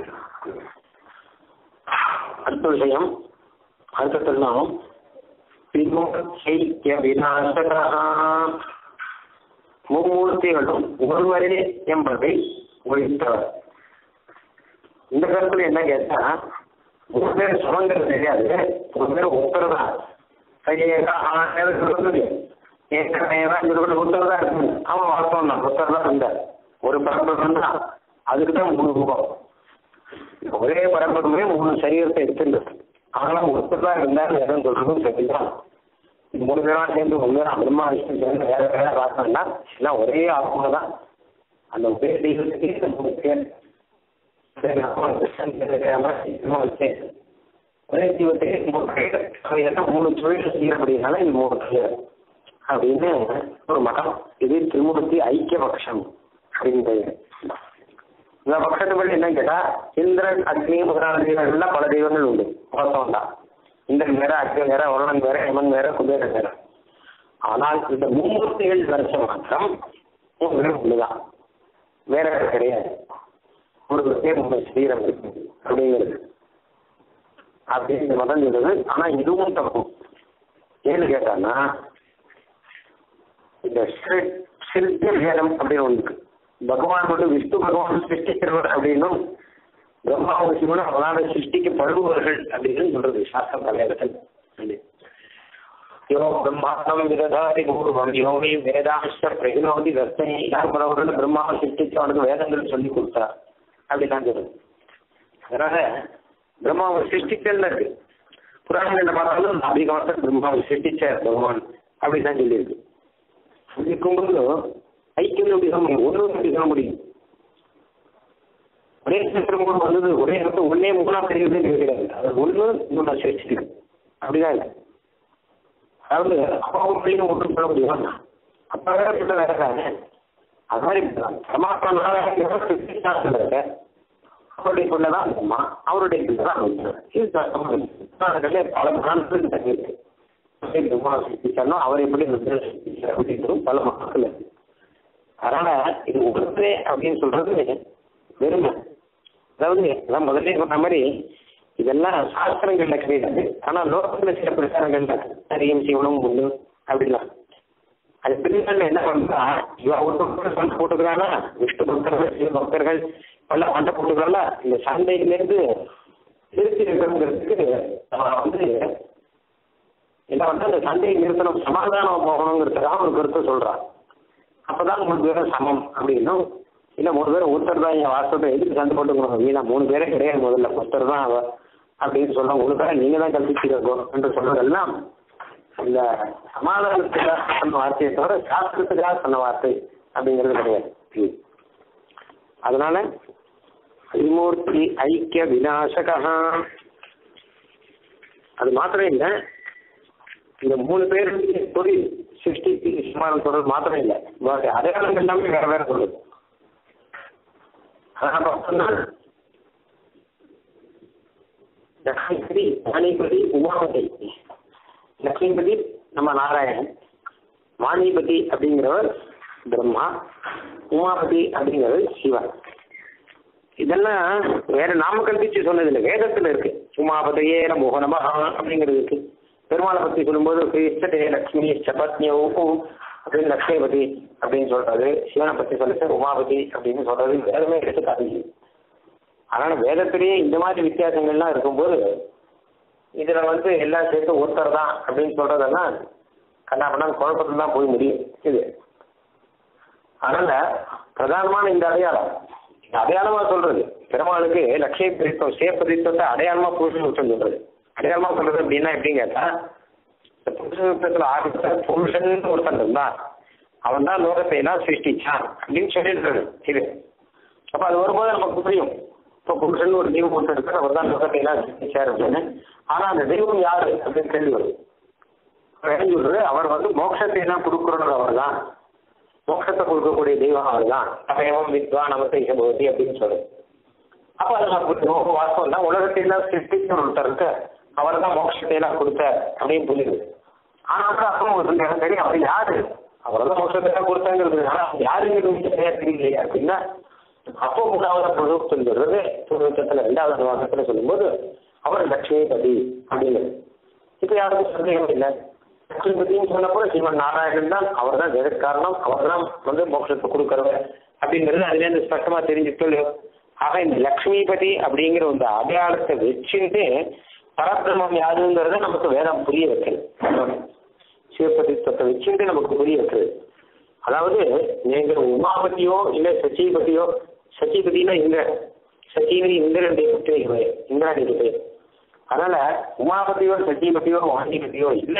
அடுத்த விஷயம் அடுத்த திருநாமம் விமோச்சைக்கிய விநாசகா மும்மூர்த்திகளும் ஒருவரே என்பதை ஒழித்தவர் இந்த கருத்துல என்ன கேட்டா ஒரு பேர் சுமங்கிறது தெரியாது ஒரு பேர் ஒருத்தர் தான் ஒருத்தர் தான் இருக்கு அவன் வாஸ்தவம் தான் ஒருத்தர் தான் இருந்தார் ஒரு பரம்பரம் தான் அதுக்கு தான் மூணு ரூபம் ஒரே பரம்பரமே மூணு சரீரத்தை எடுத்துருந்தது ஆனால் ஒருத்தர் தான் இருந்தார் எதுவும் சொல்றதும் சரிதான் மூணு பேரா சேர்ந்து ஒன்று பிரம்மா விஷ்ணு சேர்ந்து வேற வேற பார்த்தோம்னா எல்லாம் ஒரே ஆத்மா தான் அந்த ஒரே தெய்வத்துக்கே இந்த மூணு பேர் சரி, அப்பா கிருஷ்ணன் தெரியாம சீக்கிரமா வச்சேன் ஒரே தெய்வத்துக்கே மூணு பேர் அது என்ன மூணு தொழில் செய்யறபடினால இந்த மூணு பேர் அப்படின்னு ஒரு மதம் இது திருமூர்த்தி ஐக்கிய பட்சம் அப்படின்னு பெயர் இந்த பட்சத்துப்படி என்ன கேட்டா இந்திரன் அக்னி முதலான தெய்வங்கள்லாம் பல தெய்வங்கள் உண்டு வாஸ்தவம் தான் இந்திரன் வேற அக்னி வேற வருணன் வேற யமன் வேற குபேரன் வேற ஆனால் இந்த மும்மூர்த்திகள் வரிசை மாத்திரம் மூணு பேரும் ஒண்ணுதான் வேற வேற கிடையாது ஒரு பேர் மூணு சரீரம் இருக்கு அப்படிங்கிறது அப்படின்னு மதம் சொல்றது ஆனா இதுவும் தப்பு ஏன்னு கேட்டான்னா இந்த சிரு- சிருஷ்டி வேதம் அப்படின்னு ஒன்று இருக்கு பகவான் வந்து விஷ்ணு பகவான் சிருஷ்டிக்கிறவர் அப்படின்னும் பிரம்மாவும் சிவனும் அவனால சிருஷ்டிக்கப்படுபவர்கள் அப்படின்னு சொல்றது சாஸ்திரம் தலையத்தில் யோ பிரம்மாண்டம் விததாதி பூர்வம் யோகி வேதாம்ச பிரகினோதி தர்த்தனை யார் பரவர்கள் பிரம்மாவை சிருஷ்டிச்சு அவனுக்கு வேதங்கள் சொல்லி கொடுத்தா அப்படிதான் சொல்றது அதனால பிரம்மாவை சிருஷ்டிக்கல இருக்கு புராணங்கள்ல பார்த்தாலும் அதிகமாக பிரம்மாவை சிருஷ்டிச்ச பகவான் அப்படிதான் சொல்லியிருக்கு இருக்கும்போது ஐக்கியம் எப்படி சொல்ல முடியும் ஒன்று எப்படி சொல்ல முடியும் ஒரே சித்திரம் கூட வந்தது ஒரே இடத்துல ஒன்னே மூணா தெரியுது கிடையாது அது ஒன்று இன்னொன்று சிரிச்சிருக்கு அப்படிதான் இருக்கு அதாவது அப்பாவும் பிள்ளைங்க ஒன்று சொல்ல முடியும் அப்பா வேற பிள்ளை வேற தானே அது மாதிரி பரமாத்மா இருக்க அவருடைய பிள்ளை தான் அம்மா அவருடைய பிள்ளை தான் அம்மா. இது கர்த்தமா பல பிராணத்தில் தண்ணி இருக்கு பெருமாள் சிருஷ்டிச்சாலும் அவர் எப்படி வந்து சிருஷ்டிச்சார் அப்படின்றதும் பல மக்கள் இருக்கு அதனால இது ஒருத்தரே அப்படின்னு சொல்றது வெறுமை அதாவது அதான் முதல்ல சொன்ன மாதிரி இதெல்லாம் சாஸ்திரங்கள்ல கிடையாது ஆனா லோகத்துல சில பிரச்சாரங்கள்ல ஹரியம் சிவனும் உண்டு அப்படிலாம் அது பிரிவுகள் என்ன பண்றா இவ ஒருத்தர் சண்டை போட்டுக்கிறானா விஷ்ணு பக்தர்கள் சிவ பக்தர்கள் எல்லாம் சண்டை போட்டுக்கிறாங்களா இந்த சண்டையிலேருந்து திருச்சி இருக்கிறதுக்கு அவன் வந்து என்ன வந்து அந்த சண்டையை நிறுத்தணும் சமாதானம் போகணுங்கிறதுக்காக ஒரு கருத்தை சொல்றான் அப்பதான் மூணு பேரும் சமம் அப்படின்னும் இல்ல மூணு பேரும் ஒருத்தர் தான் என் வாசத்தை எதுக்கு சண்டை போட்டுக்கணும் வீணா மூணு பேரே கிடையாது முதல்ல ஒருத்தர் தான் அவ அப்படின்னு சொல்ல உங்களுக்கு பேரை நீங்க தான் கல்பிச்சிருக்கோம் என்று சொல்றதெல்லாம் இந்த சமாதானத்துக்காக சொன்ன வார்த்தையை தவிர சாஸ்திரத்துக்காக சொன்ன வார்த்தை அப்படிங்கிறது கிடையாது ம். அதனால திரிமூர்த்தி ஐக்கிய விநாசகா அது மாத்திரம் இல்லை இந்த மூணு பேர் தொழில் சிருஷ்டி சமாதானம் சொல்றது மாத்திரம் இல்லை பாக்கி அடையாளங்கள் எல்லாமே வேற வேற சொல்லுது அதான் பார்த்தோம்னா லக்ஷ்மிபதி வாணிபதி உமாபதி லக்ஷ்மிபதி நம்ம நாராயணன் வாணிபதி அப்படிங்கிறவர் பிரம்மா உமாபதி அப்படிங்கிறவர் சிவன் இதெல்லாம் வேற நாம கல்பிச்சு சொன்னது இல்லை வேதத்துல இருக்கு உமாபதையே நமோ நம அப்படிங்கிறது இருக்கு பெருமாளை பத்தி சொல்லும்போது கிருஷ்ணதே லக்ஷ்மி சபத்னியும் அப்படின்னு லக்ஷ்மிபதி அப்படின்னு சொல்றது சிவனை பத்தி சொல்லிட்டு உமாபதி அப்படின்னு சொல்றது வேதமே எடுத்துக்காது அதனால வேதத்திலேயே இந்த மாதிரி வித்தியாசங்கள்லாம் இருக்கும்போது இதுல வந்து எல்லாம் சேர்த்து ஒருத்தர் தான் அப்படின்னு சொல்றதெல்லாம் கண்ணாபண்ணா குழப்பத்துல தான் போய் முடியும் இது அதனால பிரதானமான இந்த அடையாளம் இந்த அடையாளமா சொல்றது பெருமாளுக்கு லட்சிய பிரித்தம் சேப்பதித்தத்தை அடையாளமா புருஷன் சொல்றது அடையாளமா சொல்றது அப்படின்னா எப்படின்னு கேட்டா இந்த புருஷத்துல ஆரம்பித்த புருஷன் ஒருத்தன் இருந்தான் அவன் தான் லோகத்தை எல்லாம் சிருஷ்டிச்சான் அப்படின்னு சொல்லிடுறது இது அப்ப அது வரும்போது நமக்கு புரியும் இப்போ புருஷன் ஒரு தெய்வம் ஒருத்தர் இருக்கார் அவர் தான் லோகத்தை எல்லாம் சிருஷ்டிச்சார் அப்படின்னு ஆனா அந்த தெய்வம் யாரு அப்படின்னு கேள்வி வரும் அவர் சொல்றது அவர் வந்து மோட்சத்தை எல்லாம் கொடுக்குறவர் அவர் தான் மோட்சத்தை கொடுக்கக்கூடிய தெய்வம் அவர் தான் அபயவம் வித்வா நமத்தை சம்பவத்தி அப்படின்னு சொல்லுது அப்ப அது நமக்கு ரொம்ப வாஸ்தவம் தான் உலகத்தை எல்லாம் சிருஷ்டிச்சு ஒருத்தர் இருக்கு அவர் தான் மோட்சத்தை எல்லாம் கொடுத்தார் அப்படின்னு புரியுது ஆனா அப்புறம் அப்போ ஒரு சரி அவர் யாரு அவர் தான் மோட்சத்தை எல்லாம் கொடுத்தாங்கிறது ஆனா யாருங்கிறது சரியா தெரியலையே அப்படின்னா அப்போ மூணாவது பிரதோஷம் சொல்றது பூர்வத்தில் ரெண்டாவது அனுவாதத்துல சொல்லும்போது அவர் லட்சுமிபதி அப்படிங்கிறது இப்ப யாருக்கும் சந்தேகம் இல்லை லட்சுமிபதினு சொன்னப்போ சிவன் நாராயணன் தான் அவர் தான் ஜெகத்காரணம் அவர் தான் வந்து மோட்சத்தை கொடுக்கறவர் அப்படிங்கிறது அதுல இருந்து ஸ்பஷ்டமா தெரிஞ்சுட்டு ஆக இந்த லக்ஷ்மிபதி அப்படிங்கிற ஒரு அடையாளத்தை வச்சுட்டு பரபிரமம் யாருங்கிறத நமக்கு வேதம் புரிய வைக்கிறது சிவபதித்துவத்தை வச்சுட்டு நமக்கு புரிய வைக்கிறது அதாவது நீங்க உமாபதியோ இல்ல சச்சிபதியோ சச்சிபதினா இங்க சச்சிபதி இந்திரனுடைய புத்திரிக்கு பேர் இந்திராணிக்கு பேர் அதனால உமாபதியோ சச்சிபதியோ வாணிபதியோ இல்ல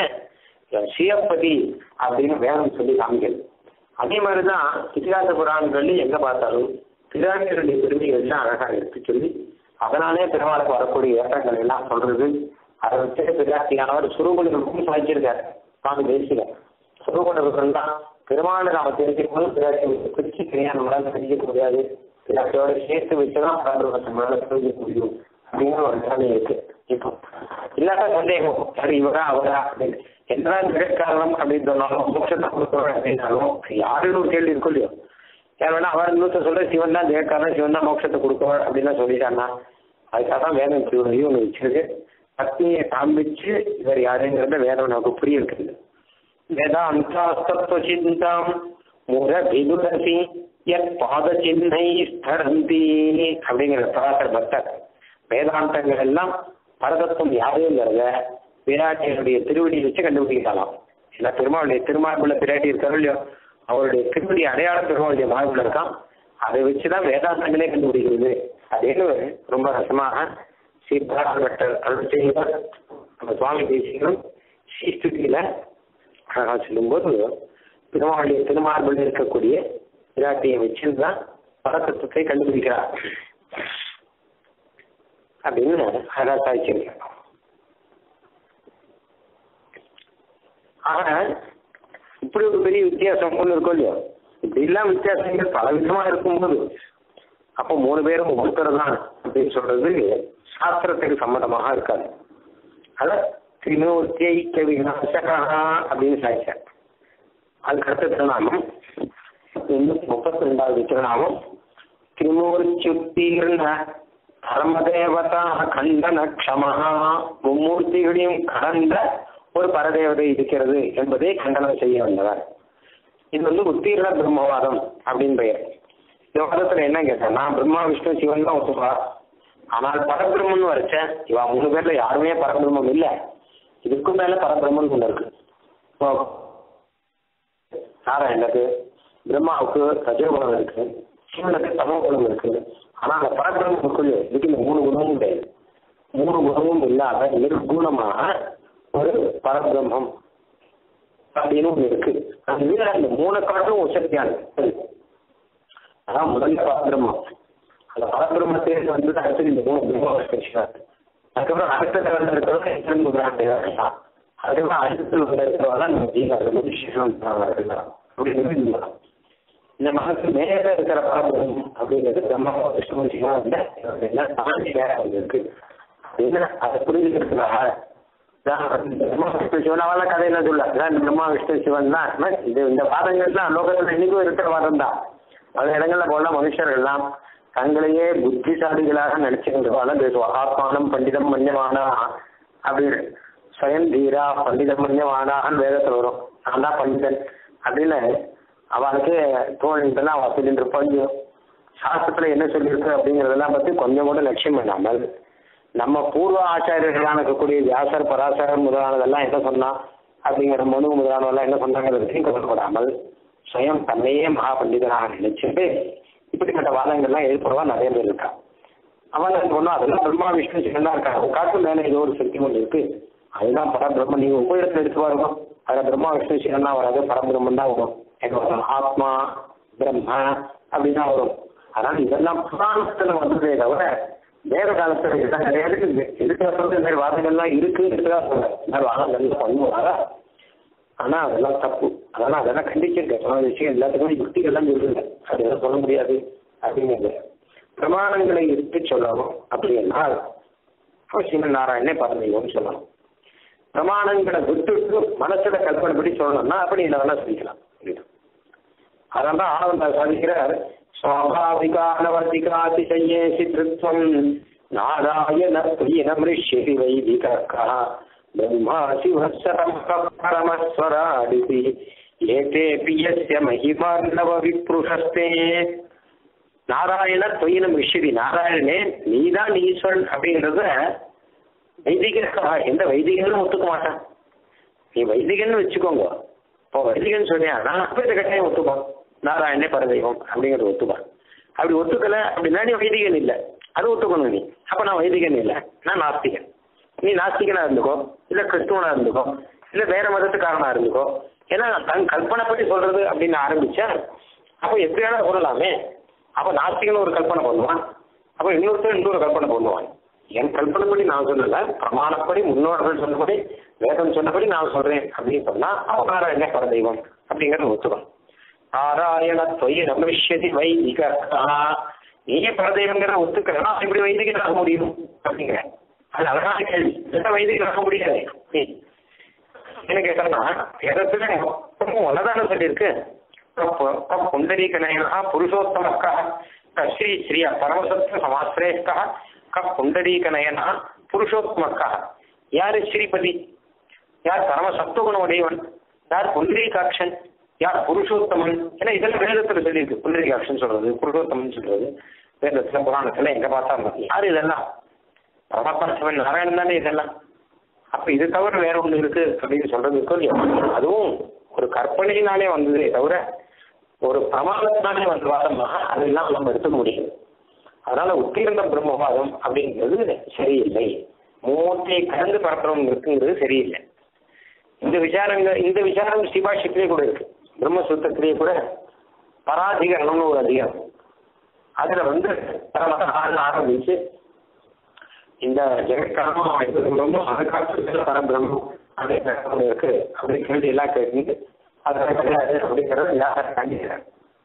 சிவபதி அப்படின்னு வேதம் சொல்லி காமிக்கிறது அதே மாதிரிதான் இதிகாச புராணங்கள்ல எங்க பார்த்தாலும் பிராணிகளுடைய பெருமைகள் எல்லாம் அழகா எடுத்து சொல்லி அதனாலே பெருமாளுக்கு வரக்கூடிய ஏற்றங்கள் எல்லாம் சொல்றது அதை வச்சு பிராட்டியானவர் சுரூபங்களுக்கும் சாதிச்சிருக்காரு சுவாமி தேசிக சுரூபங்கள் தான் பெருமாளை நாம தெரிஞ்சுக்கும் போது பிராட்டி பிரிச்சு தெரியாது நம்மளால தெரிஞ்சுக்க முடியாது பிராட்டியோட சேர்த்து வச்சுதான் பரம்பரை நம்மளால தெரிஞ்சுக்க முடியும் அப்படிங்கிற ஒரு நிலைமை இருக்கு இப்போ இல்லாத சந்தேகம் சரி இவரா அவரா அப்படின்னு என்னதான் ஜெகத்காரணம் அப்படின்னு சொன்னாலும் மோட்சத்தை கொடுக்குறோம் அப்படின்னாலும் யாருன்னு ஒரு கேள்வி இருக்கும் இல்லையோ யார் வேணா அவர் இன்னொருத்த சொல்ற சிவன் தான் ஜெகத்காரணம் சிவன் தான் மோட்சத்தை கொடுக்குவார் அப்படின்னு சொல்லிட்டாங்கன்னா அதுக்காக தான் வேதம் சிவனையும் ஒன்று வச்சிருக்கு பத்னியை காண்பிச்சு இவர் யாருங்கிறத வேதம் நமக்கு புரிய இருக்குது வேதாந்தாஸ்தத்துவ சிந்தாம் முரபிதுரசி எத் பாத சின்னை ஸ்தரந்தி அப்படிங்கிற பராசர் பக்தர் வேதாந்தங்கள் எல்லாம் பரதத்துவம் யாருங்கிறத விராட்டியனுடைய திருவடி வச்சு கண்டுபிடிக்கலாம் ஏன்னா பெருமாளுடைய திருமார்புல பிராட்டி இருக்காரோ இல்லையோ அவருடைய திருவடி அடையாள பெருமாளுடைய மார்புல இருக்கான் அதை வச்சுதான் வேதாந்தங்களே கண்டுபிடிக்கிறது அதேன்னு ரொம்ப ரசமாக சீர்பாடப்பட்டர் அருள் செய்வார் நம்ம சுவாமி தேசிகளும் ஸ்ரீஸ்துதியில அழகா சொல்லும்போது பெருமாளுடைய திருமார்பில் இருக்கக்கூடிய விராட்டியை வச்சுதான் பரதத்துவத்தை கண்டுபிடிக்கிறார் அப்படின்னு அழகா சாய்ச்சிருக்கார் ஆனா இப்படி ஒரு பெரிய வித்தியாசம் ஒன்று இருக்கும் இல்லையோ இப்படி எல்லாம் வித்தியாசங்கள் பல விதமா இருக்கும்போது அப்போ மூணு பேரும் ஒருத்தர் தான் அப்படின்னு சொல்றது சாஸ்திரத்துக்கு சம்மதமாக இருக்காது அத திரிமூர்த்திய விநாசகா அப்படின்னு சாய்ச்சார் அதுக்கு அடுத்த திருநாமம் எண்ணூத்தி முப்பத்தி ரெண்டாவது திருநாமம் திரிமூர்த்தியுத்தீர்ண பரமதேவதா கண்டன க்ஷமஹா மும்மூர்த்திகளையும் கடந்த ஒரு பரதேவதை இருக்கிறது என்பதை கண்டனம் செய்ய வந்தவர் இது வந்து உத்தீர்ண பிரம்மவாதம் அப்படின்னு பெயர் இந்த வாதத்துல என்ன கேட்டேன்னா பிரம்மா விஷ்ணு சிவன் தான் ஒத்துப்பா ஆனால் பரபிரம்மன் வரைச்சேன் இவா மூணு பேர்ல யாருமே பரபிரம்மம் இல்ல இதுக்கும் மேல பரபிரம்மன் ஒண்ணு இருக்கு இப்போ நாராயணனுக்கு பிரம்மாவுக்கு ரஜகுணம் இருக்கு சிவனுக்கு தமகுணம் இருக்கு ஆனா அந்த பரபிரம்மனுக்குள்ள இதுக்கு இந்த மூணு குணமும் கிடையாது மூணு குணமும் இல்லாத நிர்குணமாக ஒரு பரபிரம்மம் அப்படின்னு ஒண்ணு இருக்கு அது விட அந்த மூணு காட்டும் உசக்தியானது அதான் முதல்ல பரபிரம்மம் அந்த பரபிரம்மத்தை வந்து அடுத்து இந்த மூணு பிரம்ம பேசுறாரு அதுக்கப்புறம் அடுத்த லெவலில் இருக்கிறவங்க எத்தனை முதலாண்டு அதுக்கப்புறம் அடுத்த லெவலில் இருக்கிறவங்க நம்ம ஜீவாரு மனுஷன் அப்படிங்கிறது இல்லை இந்த மனசு மேல இருக்கிற பரம்பரம் அப்படிங்கிறது பிரம்மாவோ விஷ்ணு சிவம் இல்லை எல்லாம் தாண்டி வேற ஒன்று இருக்கு அப்படின்னு அதை புரிஞ்சுக்கிறதுக்காக பிரம்மா விஷ்ணு சிவன் அவெல்லாம் கதையெல்லாம் சொல்ல அதான் பிரம்மா விஷ்ணு சிவன் தான் இது இந்த வாதங்கள்லாம் லோகத்தில் இன்னைக்கும் இருக்கிற வாதம் தான் பல இடங்கள்ல போல மனுஷர்கள்லாம் தங்களையே புத்திசாலிகளாக நினைச்சுக்கிட்டு பேசுவோம் ஆத்மானம் பண்டிதம் மன்யமானா அப்படின்னு ஸ்வயம் தீரா பண்டிதம் மன்யமானான்னு வேதத்தில் வரும் நான் தான் பண்டிதன் அப்படின்னு அவளுக்கு தோணிட்டெல்லாம் அவள் சொல்லிட்டு இருப்பாங்க சாஸ்திரத்துல என்ன சொல்லியிருக்கு அப்படிங்கிறதெல்லாம் பத்தி கொஞ்சம் கூட லட்சியம் இல்லாமல் நம்ம பூர்வ ஆச்சாரியர்களான இருக்கக்கூடிய வியாசர் பராசரர் முதலானதெல்லாம் என்ன சொன்னா அப்படிங்கிற மனு முதலானதெல்லாம் என்ன சொன்னாங்கிறதையும் கவலைப்படாமல் சுயம் தன்னையே மகா பண்டிதனாக நினைச்சிட்டு இப்படிப்பட்ட வாதங்கள்லாம் எழுப்புறவா நிறைய பேர் இருக்கா அவன் என்ன சொன்னா அதெல்லாம் பிரம்மா விஷ்ணு சிவன் தான் இருக்காங்க காட்டு மேல ஏதோ ஒரு சக்தி ஒன்று இருக்கு அதுதான் பரபிரம்மன் நீங்க உபயோகத்தில் எடுத்து பாருங்க அதில் பிரம்மா விஷ்ணு சிவன் தான் வராது பரபிரம்மன் தான் வரும் எங்க வரும் ஆத்மா பிரம்ம அப்படின்னு தான் வரும் அதனால இதெல்லாம் புராணத்துல வந்ததே தவிர வேற காலத்துல இதெல்லாம் கிடையாது இருக்கிற சொல்றது இந்த மாதிரி வாதங்கள்லாம் இருக்குன்றதுக்காக சொல்ல இந்த மாதிரி வாதங்கள்லாம் பண்ணுவாங்க ஆனா அதெல்லாம் தப்பு அதெல்லாம் அதெல்லாம் கண்டிச்சிருக்கேன் சொன்ன விஷயம் எல்லாத்துக்கும் யுக்திகள்லாம் சொல்லுங்க அது எதுவும் சொல்ல முடியாது அப்படிங்கிறது பிரமாணங்களை எடுத்து சொல்லணும் அப்படின்னா ஸ்ரீமன் நாராயணே பரமயோன்னு சொல்லணும் பிரமாணங்களை விட்டுட்டு மனசுல கல்பனைப்படி சொல்லணும்னா அப்படி என்ன வேணா சொல்லிக்கலாம் அதான் தான் ஆனந்தா சாதிக்கிறார் சுவாபாவிகானவர்த்திகாதிசையேசி திருத்வம் நாராயண பிரியனமிருஷ்யதி வைதிகா பிரம்மா சிவசரம் பரமஸ்வராடிதி ஏதே பியஸ்ய மகிமார்ணவ விப்ருஷஸ்தே நாராயண தொயினம் ரிஷிதி நாராயணனே நீதான் ஈஸ்வரன் அப்படிங்கிறத வைதிகா எந்த வைதிகனும் ஒத்துக்க மாட்டான் நீ வைதிகன்னு வச்சுக்கோங்க இப்போ வைதிகன் சொன்னியானா அப்போ இந்த கட்டாயம் ஒத்துப்பான் நாராயணே பரதெய்வம் அப்படிங்கிறது ஒத்துப்பான் அப்படி ஒத்துக்கல அப்படின்னா நீ வைதிகன் இல்லை அது ஒத்துக்கணும் நீ அப்போ நான் வைதிகன் இல்லை நான் நாஸ்திகன் நீ நாஸ்திகனா இருந்துக்கோ இல்லை கிறிஸ்துவனா இருந்துக்கோ இல்லை வேற மதத்துக்காரனா இருந்துக்கோ ஏன்னா தன் கல்பனைப்படி சொல்றது அப்படின்னு ஆரம்பிச்சா அப்போ எப்படியான சொல்லலாமே அப்போ நாஸ்திகன் ஒரு கல்பனை பண்ணுவான் அப்போ இன்னொருத்தர் இன்னொரு கல்பனை பண்ணுவான் என் கல்பனைப்படி நான் சொல்லல பிரமாணப்படி முன்னோர்கள் சொன்னபடி வேதம் சொன்னபடி நான் சொல்றேன் அப்படின்னு சொன்னா அவகாரம் என்ன பரதெய்வம் அப்படிங்கறது ஒத்துக்கணும் நாராயண தொய் ரமேஷதி வைதிக நீயே பரதெய்வங்கிற ஒத்துக்கிறா இப்படி வைதிகனாக முடியும் அப்படிங்கிற அது அழகான கேள்வி என்ன வைதிகனாக முடியாது என்ன கேட்டா வேதத்துல ஒன்னதான சொல்லியிருக்கு புண்டரீகனயா புருஷோத்தமக்கா ஸ்ரீ ஸ்ரீய பரமசத்வ சமாசிரேஷ்டா க புண்டரீகனயனா புருஷோத்தமக்கா யாரு ஸ்ரீபதி யார் பரம சத்துவகுண உடையவன் யார் புண்டரீகாட்சன் யார் புருஷோத்தமன் ஏன்னா இதெல்லாம் வேதத்துல சொல்லியிருக்கு புண்டரீகாட்சன் சொல்றது புருஷோத்தமன் சொல்றது வேதத்துல புராணத்துல எங்க பார்த்தா யாரு இதெல்லாம் பரமாத்மா சிவன் நாராயணன் தானே இதெல்லாம் அப்ப இது தவிர வேற ஒண்ணு இருக்கு அப்படின்னு சொல்றது இருக்கும் அதுவும் ஒரு கற்பனையினாலே வந்ததே தவிர ஒரு பிரமாணத்தினாலே வந்த வாதமாக அதெல்லாம் நம்ம எடுத்துக்க முடியும் அதனால உத்தீர்ந்த பிரம்மவாதம் அப்படிங்கிறது சரியில்லை மூர்த்தியை கடந்து பரப்புறவங்க இருக்குங்கிறது சரியில்லை இந்த விசாரங்கள் இந்த விசாரம் சிவாஷத்திலே கூட இருக்கு பிரம்மசூத்திரத்திலேயே கூட பராதிகரணம்னு ஒரு அதிகாரம் அதுல வந்து பரமத ஆரம்பிச்சு இந்த ஜெகத்காரணம் ரொம்ப அதுக்காக பரபிரம்மம் அப்படின்னு இருக்கு அப்படின்னு கேள்வி எல்லாம் கேட்டு அதெல்லாம் கிடையாது அப்படிங்கிறத யாரும் கண்டிக்கிறார்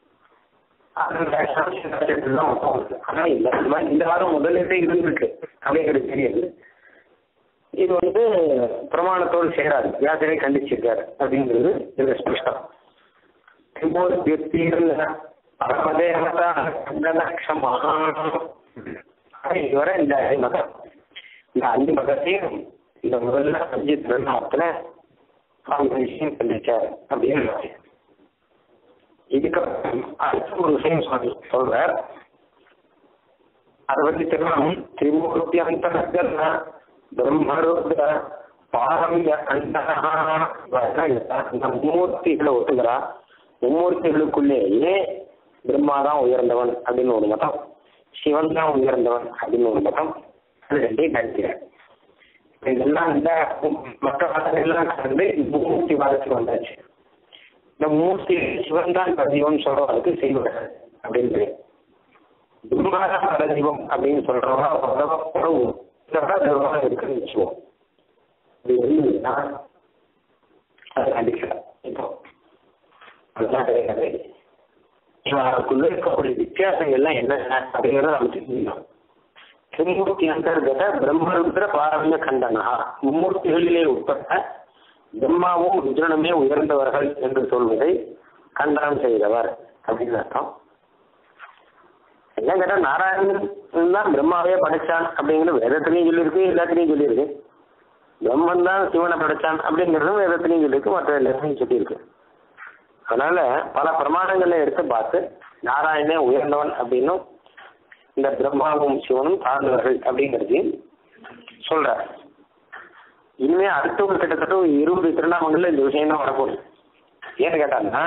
ஆனா இல்ல இந்த மாதிரி இந்த வாரம் முதலிலே இருந்திருக்கு அப்படிங்கிறது தெரியுது இது வந்து பிரமாணத்தோடு சேராது வியாசனை கண்டிச்சிருக்காரு அப்படிங்கிறது இதுல ஸ்பஷ்டம் இதுவரை இந்த மதம் இந்த அஞ்சு மதத்தையும் இந்த முதல்ல அஞ்சு திருநாமத்துல அவங்க விஷயம் கண்டிச்சார் அப்படின்னு இதுக்கப்புறம் அடுத்த ஒரு விஷயம் சொல்லி சொல்றார் அதை பத்தி திருநாமம் திரிமூர்த்தி அந்த பிரம்மருத்ர பாரம்பிய அந்த மும்மூர்த்திகளை ஒத்துக்கிறா மும்மூர்த்திகளுக்குள்ளேயே பிரம்மா தான் உயர்ந்தவன் அப்படின்னு ஒரு மதம் சிவன் தான் உயர்ந்தவன் அப்படின்னு ஒரு மதம் அது ரெண்டையும் கழிக்கிறார் இதெல்லாம் இந்த மற்ற மதங்கள்லாம் கலந்து மூர்த்தி வாதத்துக்கு வந்தாச்சு இந்த மூர்த்தி சிவன் தான் பிரதீபம் சொல்றவருக்கு செய்வார் அப்படின்னு பிரம்மாதான் பரதீபம் அப்படின்னு சொல்றவங்க உறவு இதெல்லாம் இருக்குன்னு வச்சுவோம் இது இருந்ததுன்னா அது கண்டிக்கலாம் இப்போ அதுதான் கிடையாது இவருக்குள்ள இருக்கக்கூடிய வித்தியாசங்கள்லாம் என்னென்ன அப்படிங்கிறத நம்ம தெரிஞ்சுக்கணும் திருமூர்த்தி அந்தர்கத பிரம்மருத்ர பாரம்ய கண்டனா மும்மூர்த்திகளிலே உட்பட்ட பிரம்மாவும் ருத்ரனுமே உயர்ந்தவர்கள் என்று சொல்வதை கண்டனம் செய்தவர் அப்படின்னு அர்த்தம் என்ன கேட்டா நாராயணன் தான் பிரம்மாவே படைச்சான் அப்படிங்கிறது வேதத்திலையும் சொல்லியிருக்கு எல்லாத்திலையும் சொல்லியிருக்கு பிரம்மன் தான் சிவனை படைச்சான் அப்படிங்கிறதும் வேதத்திலையும் சொல்லியிருக்கு மற்ற எல்லாத்தையும் சொல்லியிருக்கு அதனால பல பிரமாணங்களை எடுத்து பார்த்து நாராயணே உயர்ந்தவன் அப்படின்னும் இந்த பிரம்மாவும் சிவனும் தாழ்ந்தவர்கள் அப்படிங்கிறதையும் சொல்றார் இனிமே அடுத்த ஒரு கிட்டத்தட்ட ஒரு இருபது திருநாமங்கள்ல இந்த விஷயம் தான் வரப்போகுது ஏன்னு கேட்டாங்கன்னா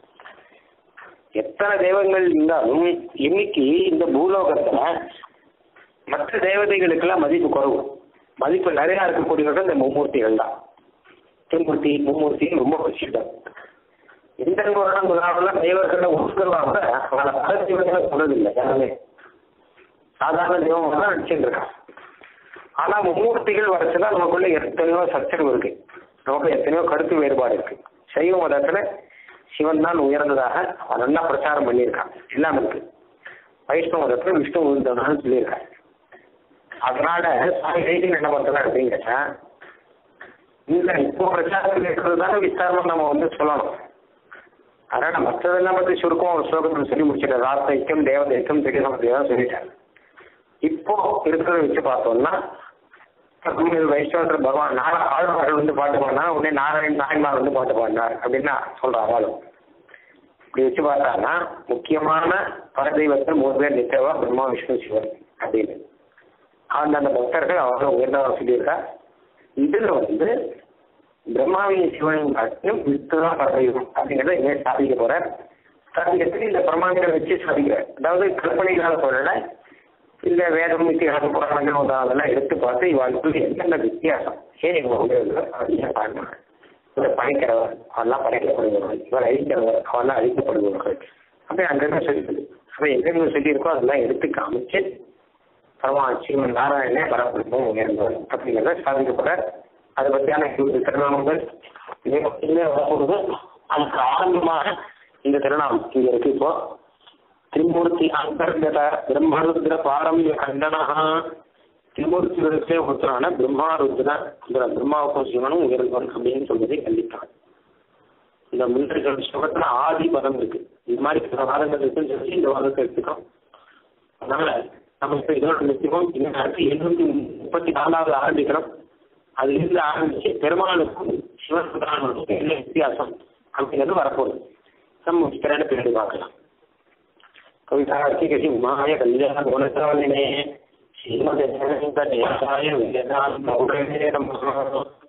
எத்தனை தெய்வங்கள் இருந்தாலும் இன்னைக்கு இந்த பூலோகத்துல மற்ற தேவதைகளுக்கெல்லாம் மதிப்பு குறைவு மதிப்பு நிறைய இருக்கக்கூடியவர்கள் இந்த மும்மூர்த்திகள் தான் திருமூர்த்தி மும்மூர்த்தி ரொம்ப பிரசித்தம் இந்த வருடம் முதலாவெல்லாம் தெய்வர்களை ஒத்துக்கலாம அவளை பல தெய்வங்களை சொல்றதில்லை யாருமே சாதாரண தெய்வம் தான் நடிச்சுட்டு இருக்கான் ஆனா மும்மூர்த்திகள் வரச்சுன்னா நமக்குள்ள எத்தனையோ சச்சரவு இருக்கு நமக்கு எத்தனையோ கருத்து வேறுபாடு இருக்கு சைவ மதத்துல சிவன் தான் உயர்ந்ததாக அவன் நல்லா பிரச்சாரம் பண்ணியிருக்கான் எல்லாம் இருக்கு வைஷ்ணவ மதத்துல விஷ்ணு உயர்ந்தவனான்னு சொல்லியிருக்கான் அதனால சாமி ரைட்டிங் என்ன பண்றதா அப்படின்னு கேட்டா இல்ல இப்போ பிரச்சாரத்தில் இருக்கிறது தானே விஸ்தாரமா நம்ம வந்து சொல்லணும் அதனால மற்றதெல்லாம் பத்தி சுருக்கம் ஒரு ஸ்லோகத்தில் சொல்லி முடிச்சிட்டார் ராத்தைக்கும் தேவதைக்கும் திரிசமத்தையும் சொல்லிட்டார் இப்போ இருக்கிறத வச்சு பார்த்தோம்னா வைஷ்ணவத்தில் பகவான் நாரா ஆழ்வார்கள் வந்து பாட்டு பாடினா உடனே நாராயண் நாயன்மார் வந்து பாட்டு பாடினார் அப்படின்னா சொல்ற அவளும் இப்படி வச்சு பார்த்தான்னா முக்கியமான பரதெய்வத்தில் மூணு பேர் நித்தவா பிரம்மா விஷ்ணு சிவன் அப்படின்னு அந்தந்த பக்தர்கள் அவங்க உயர்ந்தவர் சொல்லியிருக்கா இதுல வந்து பிரம்மாவையும் சிவனையும் காட்டியும் வித்துதான் பரதெய்வம் அப்படிங்கிறத இங்கே சாதிக்க போறார் சாதிக்கிறதுக்கு இந்த பிரமாணங்களை வச்சு சாதிக்கிறார் அதாவது கற்பனைகளால சொல்லல இல்ல வேதம் இத்திகாசம் புராணங்கள் வந்து அதெல்லாம் எடுத்து பார்த்து இவாளுக்கு என்னென்ன வித்தியாசம் ஏன் இவங்க உயர்ந்தோ அப்படின்னு பார்க்கணும் இவர் படைக்கிறவர் அவெல்லாம் படைக்கப்படுபவர்கள் இவர் அழிக்கிறவர் அவெல்லாம் அழிக்கப்படுபவர்கள் அப்படி அங்கங்க சொல்லிடுது அப்ப எங்கெங்க சொல்லியிருக்கோ அதெல்லாம் எடுத்து காமிச்சு பரமா சிவன் நாராயணே பரப்பிரமும் உயர்ந்தவர் அப்படிங்கிறத சாதிக்கப்பட அதை பற்றியான இருபது திருநாமங்கள் இனிமே வரப்போகுது அதுக்கு ஆரம்பமாக இந்த திருநாமம் இங்க இருக்கு இப்போ திரிமூர்த்தி அந்தர்கத பிரம்மருத்ர பாரம்ய கண்டனஹா திரிமூர்த்திகளுக்கே ஒருத்தரான பிரம்மாருத்ர இந்த பிரம்மாவுக்கும் சிவனும் உயர்ந்தவன் அப்படின்னு சொல்வதை கண்டித்தான் இந்த முன்னர்கள் சுகத்துல ஆதி பதம் இருக்கு இது மாதிரி சில வாதங்கள் இருக்குன்னு சொல்லி இந்த வாதத்தை எடுத்துக்கோம் அதனால நம்ம இப்ப இதோட நிச்சயம் இன்னும் அடுத்து எண்ணூத்தி முப்பத்தி நாலாவது ஆரம்பிக்கிறோம் அதுல இருந்து ஆரம்பிச்சு பெருமாளுக்கும் சிவசுதானுக்கும் என்ன வித்தியாசம் அப்படிங்கிறது வரப்போகுது நம்ம திறனை பின்னாடி பார்க்கலாம் कवितार्थिक सिंहाय कल्याण गुणशालिने श्रीमते वेदांत देशाय वेदांत नमः